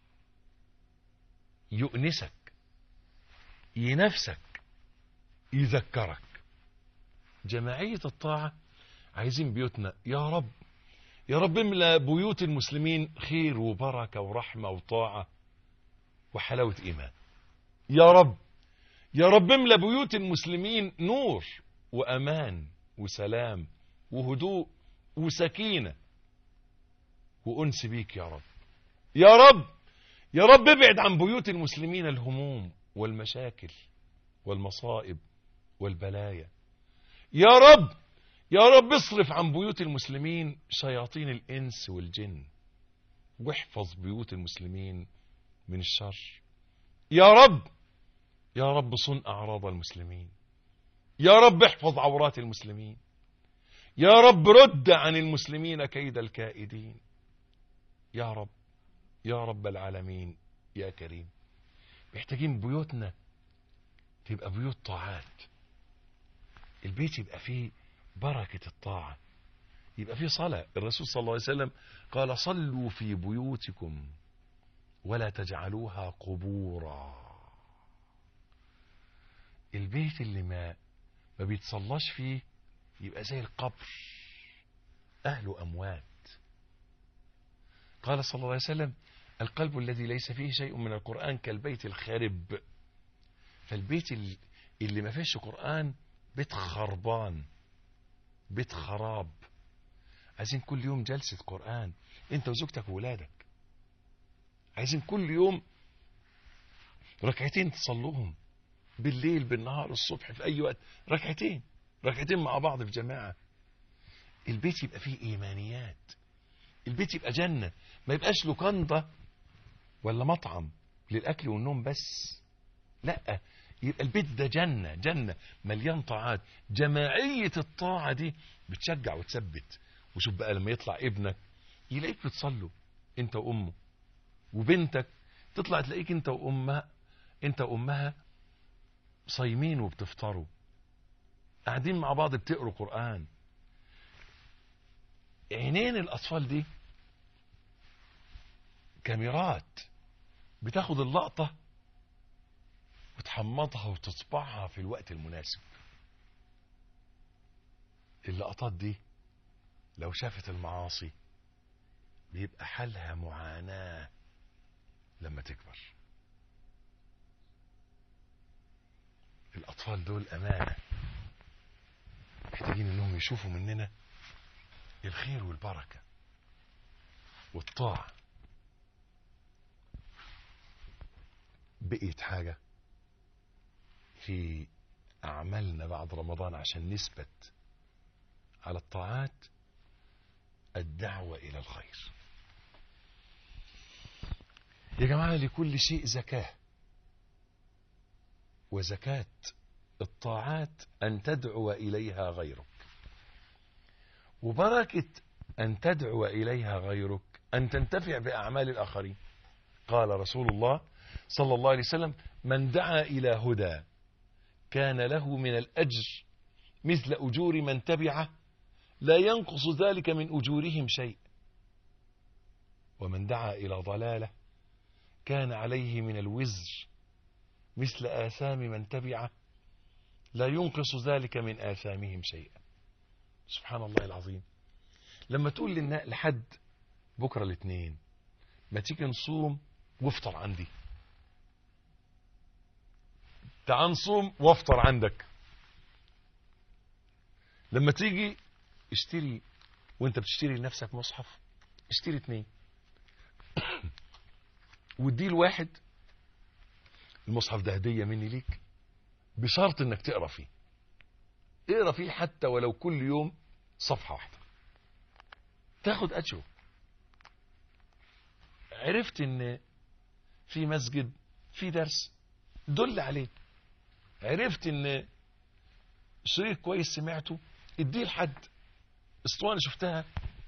يؤنسك ينفسك يذكرك جماعية الطاعة عايزين بيوتنا يا رب يا رب املى بيوت المسلمين خير وبركة ورحمة وطاعة وحلاوة إيمان يا رب يا رب املى بيوت المسلمين نور وأمان وسلام وهدوء وسكينة وأنس بيك يا رب يا رب يا رب ابعد عن بيوت المسلمين الهموم والمشاكل والمصائب والبلايا يا رب يا رب اصرف عن بيوت المسلمين شياطين الإنس والجن واحفظ بيوت المسلمين من الشر يا رب يا رب صن أعراض المسلمين يا رب احفظ عورات المسلمين يا رب رد عن المسلمين كيد الكائدين يا رب يا رب العالمين يا كريم محتاجين بيوتنا تبقى بيوت طاعات البيت يبقى فيه بركة الطاعة يبقى فيه صلاة الرسول صلى الله عليه وسلم قال صلوا في بيوتكم ولا تجعلوها قبورا البيت اللي ما ما بيتصلاش فيه يبقى زي القبر أهله أموات قال صلى الله عليه وسلم القلب الذي ليس فيه شيء من القرآن كالبيت الخارب فالبيت اللي ما فيش قرآن بيت خربان بيت خراب عايزين كل يوم جلسة قرآن انت وزوجتك وولادك عايزين كل يوم ركعتين تصلوهم بالليل بالنهار الصبح في اي وقت ركعتين ركعتين مع بعض في جماعة البيت يبقى فيه ايمانيات البيت يبقى جنة ما يبقاش لوكاندا ولا مطعم للاكل والنوم بس لا يبقى البيت ده جنة جنة مليان طاعات جماعية الطاعة دي بتشجع وتثبت وشوف بقى لما يطلع ابنك يلاقيك بتصلوا انت وامه وبنتك تطلع تلاقيك انت وامها انت وامها صايمين وبتفطروا قاعدين مع بعض بتقروا قرآن عينين الأطفال دي كاميرات بتاخد اللقطة وتحمضها وتطبعها في الوقت المناسب اللقطات دي لو شافت المعاصي بيبقى حالها معاناة لما تكبر الأطفال دول أمانة محتاجين إنهم يشوفوا مننا الخير والبركة والطاعة بقيت حاجة في أعمالنا بعد رمضان عشان نثبت على الطاعات الدعوة إلى الخير يا جماعة لكل شيء زكاة وزكاة الطاعات أن تدعو إليها غيرك وبركة أن تدعو إليها غيرك أن تنتفع بأعمال الآخرين قال رسول الله صلى الله عليه وسلم من دعا إلى هدى كان له من الأجر مثل أجور من تبعه لا ينقص ذلك من أجورهم شيء ومن دعا إلى ضلالة كان عليه من الوزر مثل آثام من تبعه لا ينقص ذلك من آثامهم شيئا سبحان الله العظيم لما تقول للنا- لحد بكرة الاثنين ما تيجي نصوم وافطر عندي تعال نصوم وافطر عندك لما تيجي اشتري وانت بتشتري لنفسك مصحف اشتري اتنين واديه لواحد المصحف ده هدية مني ليك بشرط انك تقرا فيه اقرا فيه حتى ولو كل يوم صفحة واحدة تاخد اجره عرفت ان في مسجد في درس دل عليه عرفت ان شريط كويس سمعته اديه لحد اسطوانه شفتها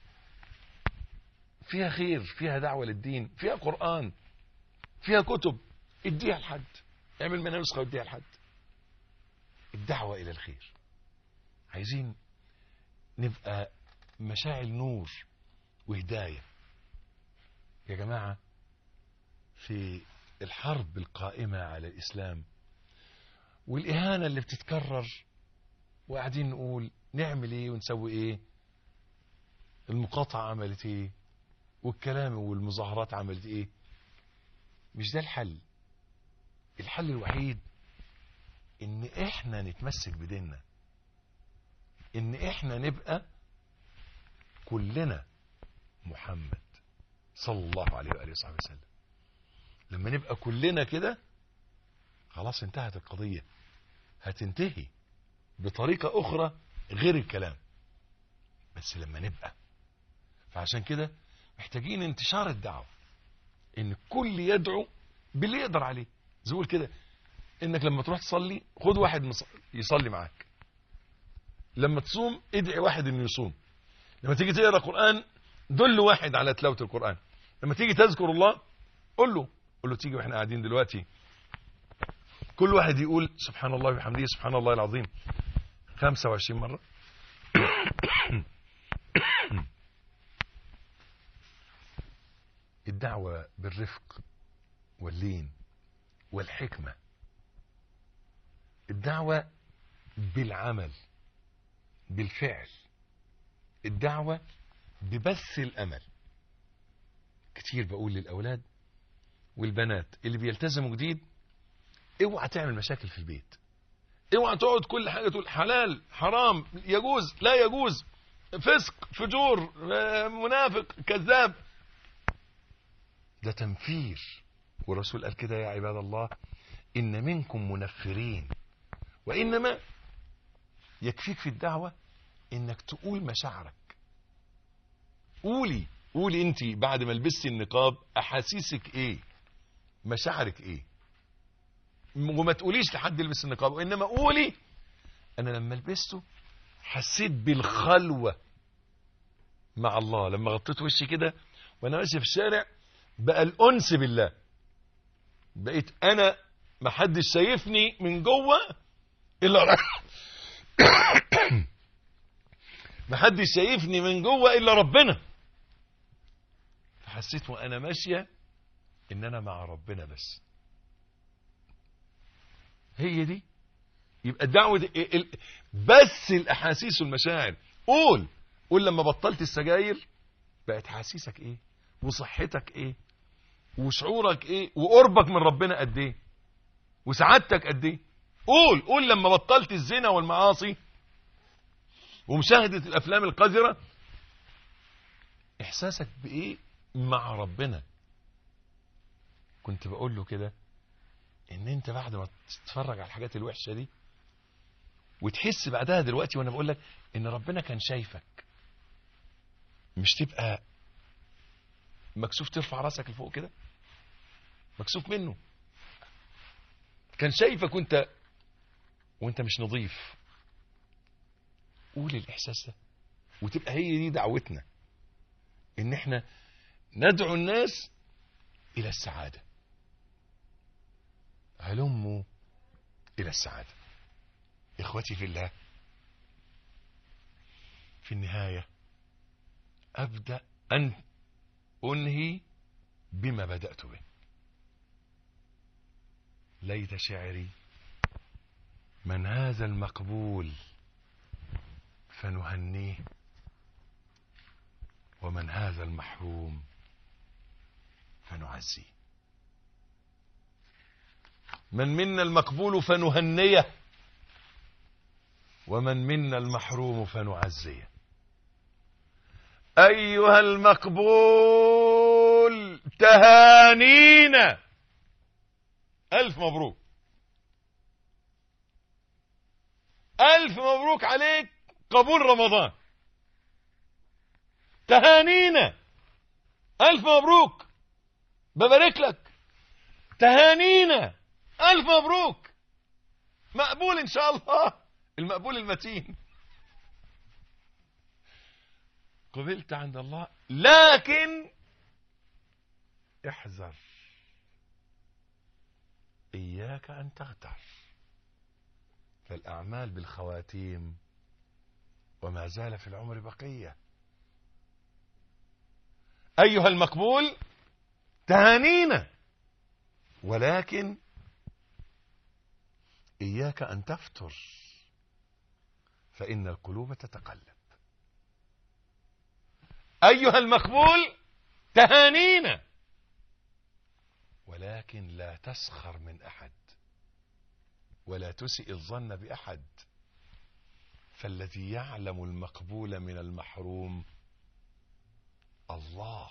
فيها خير فيها دعوه للدين فيها قران فيها كتب اديها لحد اعمل منها نسخه واديها لحد الدعوه الى الخير عايزين نبقى مشاعل نور وهدايه يا جماعه في الحرب القائمه على الاسلام والاهانه اللي بتتكرر وقاعدين نقول نعمل ايه ونسوي ايه المقاطعة عملت ايه والكلام والمظاهرات عملت ايه مش ده الحل الحل الوحيد ان احنا نتمسك بديننا ان احنا نبقى كلنا محمد صلى الله عليه وآله وصحبه وسلم لما نبقى كلنا كده خلاص انتهت القضية هتنتهي بطريقة أخرى غير الكلام بس لما نبقى فعشان كده محتاجين انتشار الدعوة ان الكل يدعو باللي يقدر عليه زي ما بقول كده انك لما تروح تصلي خد واحد مص- يصلي معاك لما تصوم ادعي واحد انه يصوم لما تيجي تقرا قران دل واحد على تلاوه القران لما تيجي تذكر الله قول له قول له تيجي واحنا قاعدين دلوقتي كل واحد يقول سبحان الله وبحمده سبحان الله العظيم 25 مرة الدعوة بالرفق واللين والحكمة الدعوة بالعمل بالفعل الدعوة ببث الأمل كتير بقول للأولاد والبنات اللي بيلتزموا جديد اوعى تعمل مشاكل في البيت اوعى تقعد كل حاجة تقول حلال حرام يجوز لا يجوز فسق فجور آه، منافق كذاب ده تنفير والرسول قال كده يا عباد الله إن منكم منفرين وإنما يكفيك في الدعوة إنك تقول مشاعرك قولي قولي انت بعد ما لبستي النقاب احاسيسك ايه مشاعرك ايه وما تقوليش لحد يلبس النقاب وانما قولي انا لما لبسته حسيت بالخلوة مع الله لما غطيت وشي كده وانا ماشي في الشارع بقى الانس بالله بقيت انا ما حدش شايفني من جوه الا رب ما حدش شايفني من جوه الا ربنا فحسيت وانا ماشيه ان انا مع ربنا بس هي دي يبقى الدعوه دي ال- ال- بس الاحاسيس والمشاعر قول قول لما بطلت السجاير بقت احاسيسك ايه وصحتك ايه وشعورك ايه وقربك من ربنا قد ايه وسعادتك قد ايه قول قول لما بطلت الزنا والمعاصي ومشاهدة الأفلام القذرة إحساسك بإيه مع ربنا كنت بقول له كده إن أنت بعد ما تتفرج على الحاجات الوحشة دي وتحس بعدها دلوقتي وأنا بقول لك إن ربنا كان شايفك مش تبقى مكسوف ترفع راسك لفوق كده مكسوف منه كان شايفك وانت وانت مش نظيف قول الاحساس ده وتبقى هي دي دعوتنا ان احنا ندعو الناس الى السعادة هلموا الى السعادة اخوتي في الله في النهاية ابدأ ان انهي بما بدأت به ليت شعري من هذا المقبول فنهنيه ومن هذا المحروم فنعزيه من منا المقبول فنهنيه ومن منا المحروم فنعزيه أيها المقبول تهانينا ألف مبروك ألف مبروك عليك قبول رمضان تهانينا ألف مبروك ببارك لك تهانينا ألف مبروك مقبول إن شاء الله المقبول المتين قبلت عند الله لكن احذر إياك أن تغتر فالأعمال بالخواتيم وما زال في العمر بقية أيها المقبول تهانينا ولكن إياك أن تفتر فإن القلوب تتقلب أيها المقبول تهانينا ولكن لا تسخر من أحد ولا تسئ الظن بأحد فالذي يعلم المقبول من المحروم الله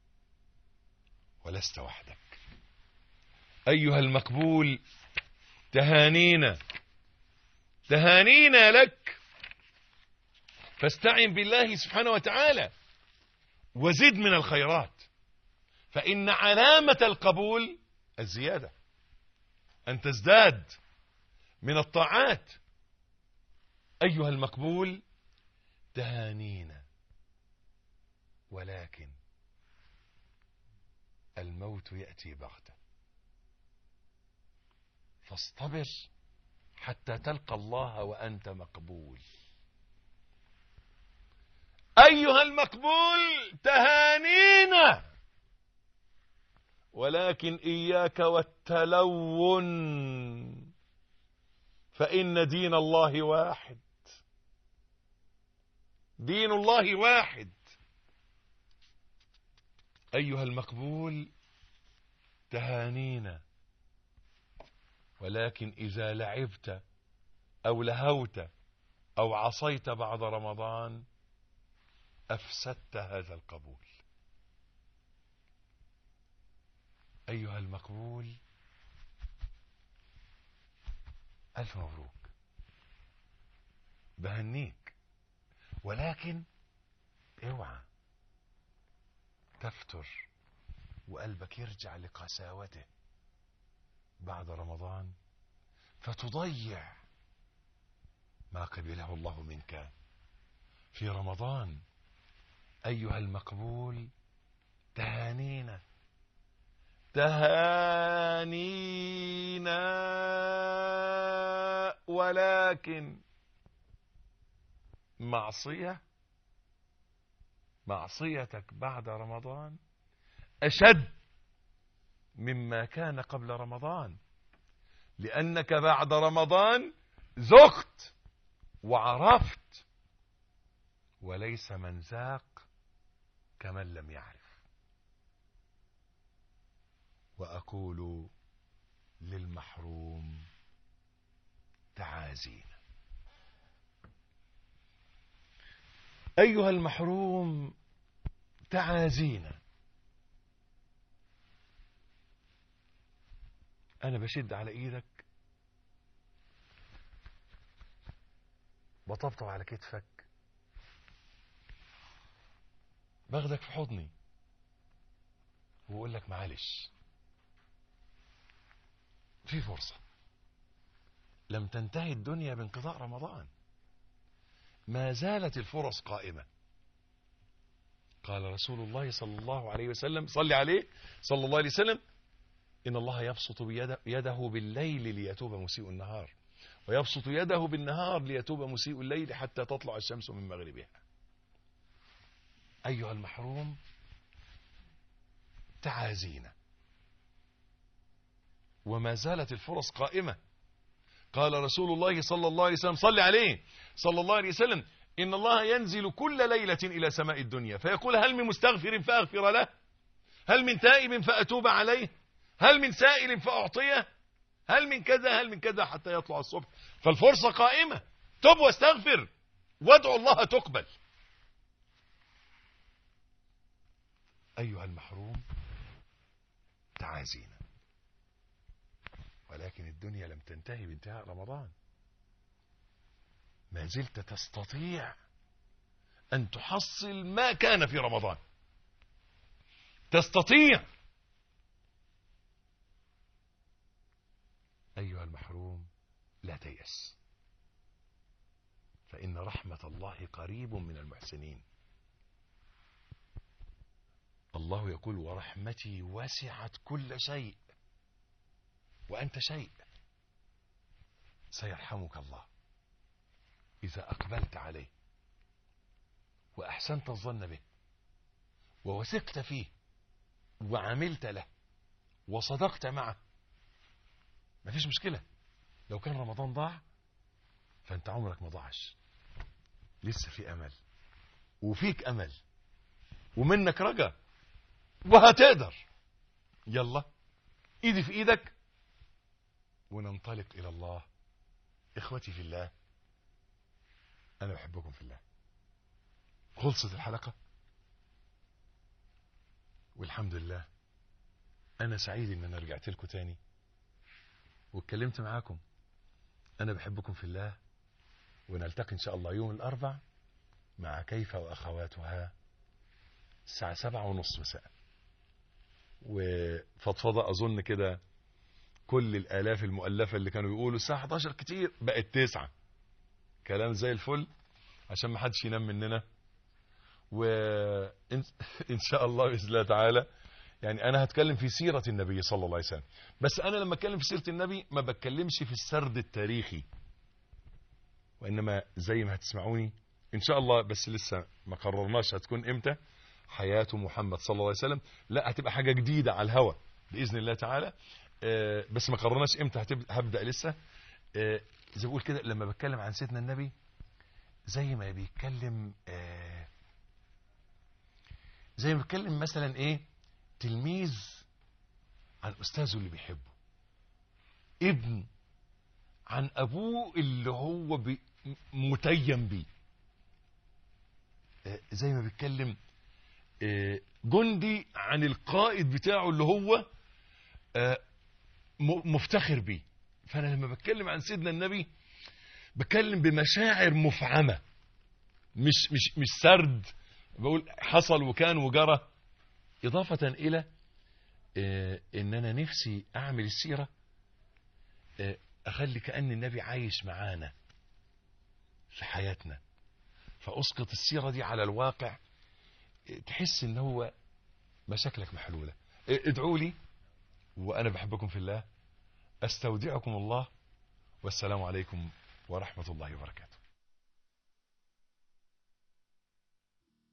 ولست وحدك أيها المقبول تهانينا تهانينا لك فاستعن بالله سبحانه وتعالى وزد من الخيرات فإن علامة القبول الزيادة أن تزداد من الطاعات أيها المقبول تهانينا ولكن الموت يأتي بغتة فاصطبر حتى تلقى الله وأنت مقبول أيها المقبول تهانينا ولكن إياك والتلون فإن دين الله واحد دين الله واحد أيها المقبول تهانينا ولكن إذا لعبت أو لهوت أو عصيت بعد رمضان أفسدت هذا القبول أيها المقبول ألف مبروك بهنيك ولكن اوعى تفتر وقلبك يرجع لقساوته بعد رمضان فتضيع ما قبله الله منك في رمضان أيها المقبول تهانينا تهانينا ولكن معصية معصيتك بعد رمضان أشد مما كان قبل رمضان لأنك بعد رمضان ذقت وعرفت وليس من ذاق كمن لم يعرف وأقول للمحروم تعازينا أيها المحروم تعازينا أنا بشد على إيدك بطبطب على كتفك باخدك في حضني وأقول لك معلش في فرصة لم تنتهي الدنيا بانقضاء رمضان ما زالت الفرص قائمة قال رسول الله صلى الله عليه وسلم صلي عليه صلى الله عليه وسلم إن الله يبسط بيده يده بالليل ليتوب مسيء النهار ويبسط يده بالنهار ليتوب مسيء الليل حتى تطلع الشمس من مغربها أيها المحروم تعازينا وما زالت الفرص قائمة قال رسول الله صلى الله عليه وسلم صلي عليه صلى الله عليه وسلم إن الله ينزل كل ليلة إلى سماء الدنيا فيقول هل من مستغفر فأغفر له هل من تائب فأتوب عليه هل من سائل فأعطيه هل من كذا هل من كذا حتى يطلع الصبح فالفرصة قائمة تب واستغفر وادعو الله تقبل أيها المحروم تعازينا ولكن الدنيا لم تنتهي بانتهاء رمضان ما زلت تستطيع أن تحصل ما كان في رمضان تستطيع أيها المحروم لا تيأس فإن رحمة الله قريب من المحسنين الله يقول ورحمتي وسعت كل شيء وأنت شيء سيرحمك الله إذا أقبلت عليه وأحسنت الظن به ووثقت فيه وعملت له وصدقت معه ما فيش مشكلة لو كان رمضان ضاع فأنت عمرك ما ضاعش لسه في أمل وفيك أمل ومنك رجا وهتقدر يلا ايدي في ايدك وننطلق الى الله اخوتي في الله انا بحبكم في الله خلصت الحلقة والحمد لله انا سعيد ان انا رجعت لكم تاني واتكلمت معاكم انا بحبكم في الله ونلتقي ان شاء الله يوم الاربع مع كيف واخواتها الساعة سبعة ونص مساء وفضفضة أظن كده كل الآلاف المؤلفة اللي كانوا يقولوا الساعة 11 كتير بقت تسعة كلام زي الفل عشان ما حدش ينام مننا وإن شاء الله بإذن الله تعالى يعني أنا هتكلم في سيرة النبي صلى الله عليه وسلم بس أنا لما أتكلم في سيرة النبي ما بتكلمش في السرد التاريخي وإنما زي ما هتسمعوني إن شاء الله بس لسه ما قررناش هتكون إمتى حياة محمد صلى الله عليه وسلم لا هتبقى حاجة جديدة على الهوا بإذن الله تعالى آه بس ما قررناش امتى هبدأ لسه آه زي بقول كده لما بتكلم عن سيدنا النبي زي ما بيتكلم آه زي ما بيتكلم مثلا ايه تلميذ عن استاذه اللي بيحبه ابن عن ابوه اللي هو بي متيم بيه زي ما بيتكلم جندي عن القائد بتاعه اللي هو مفتخر بيه فانا لما بتكلم عن سيدنا النبي بتكلم بمشاعر مفعمة مش مش مش سرد بقول حصل وكان وجرى إضافة إلى إن أنا نفسي أعمل السيرة أخلي كأن النبي عايش معانا في حياتنا فأسقط السيرة دي على الواقع تحس ان هو مشاكلك محلولة ادعوا لي وانا بحبكم في الله استودعكم الله والسلام عليكم ورحمة الله وبركاته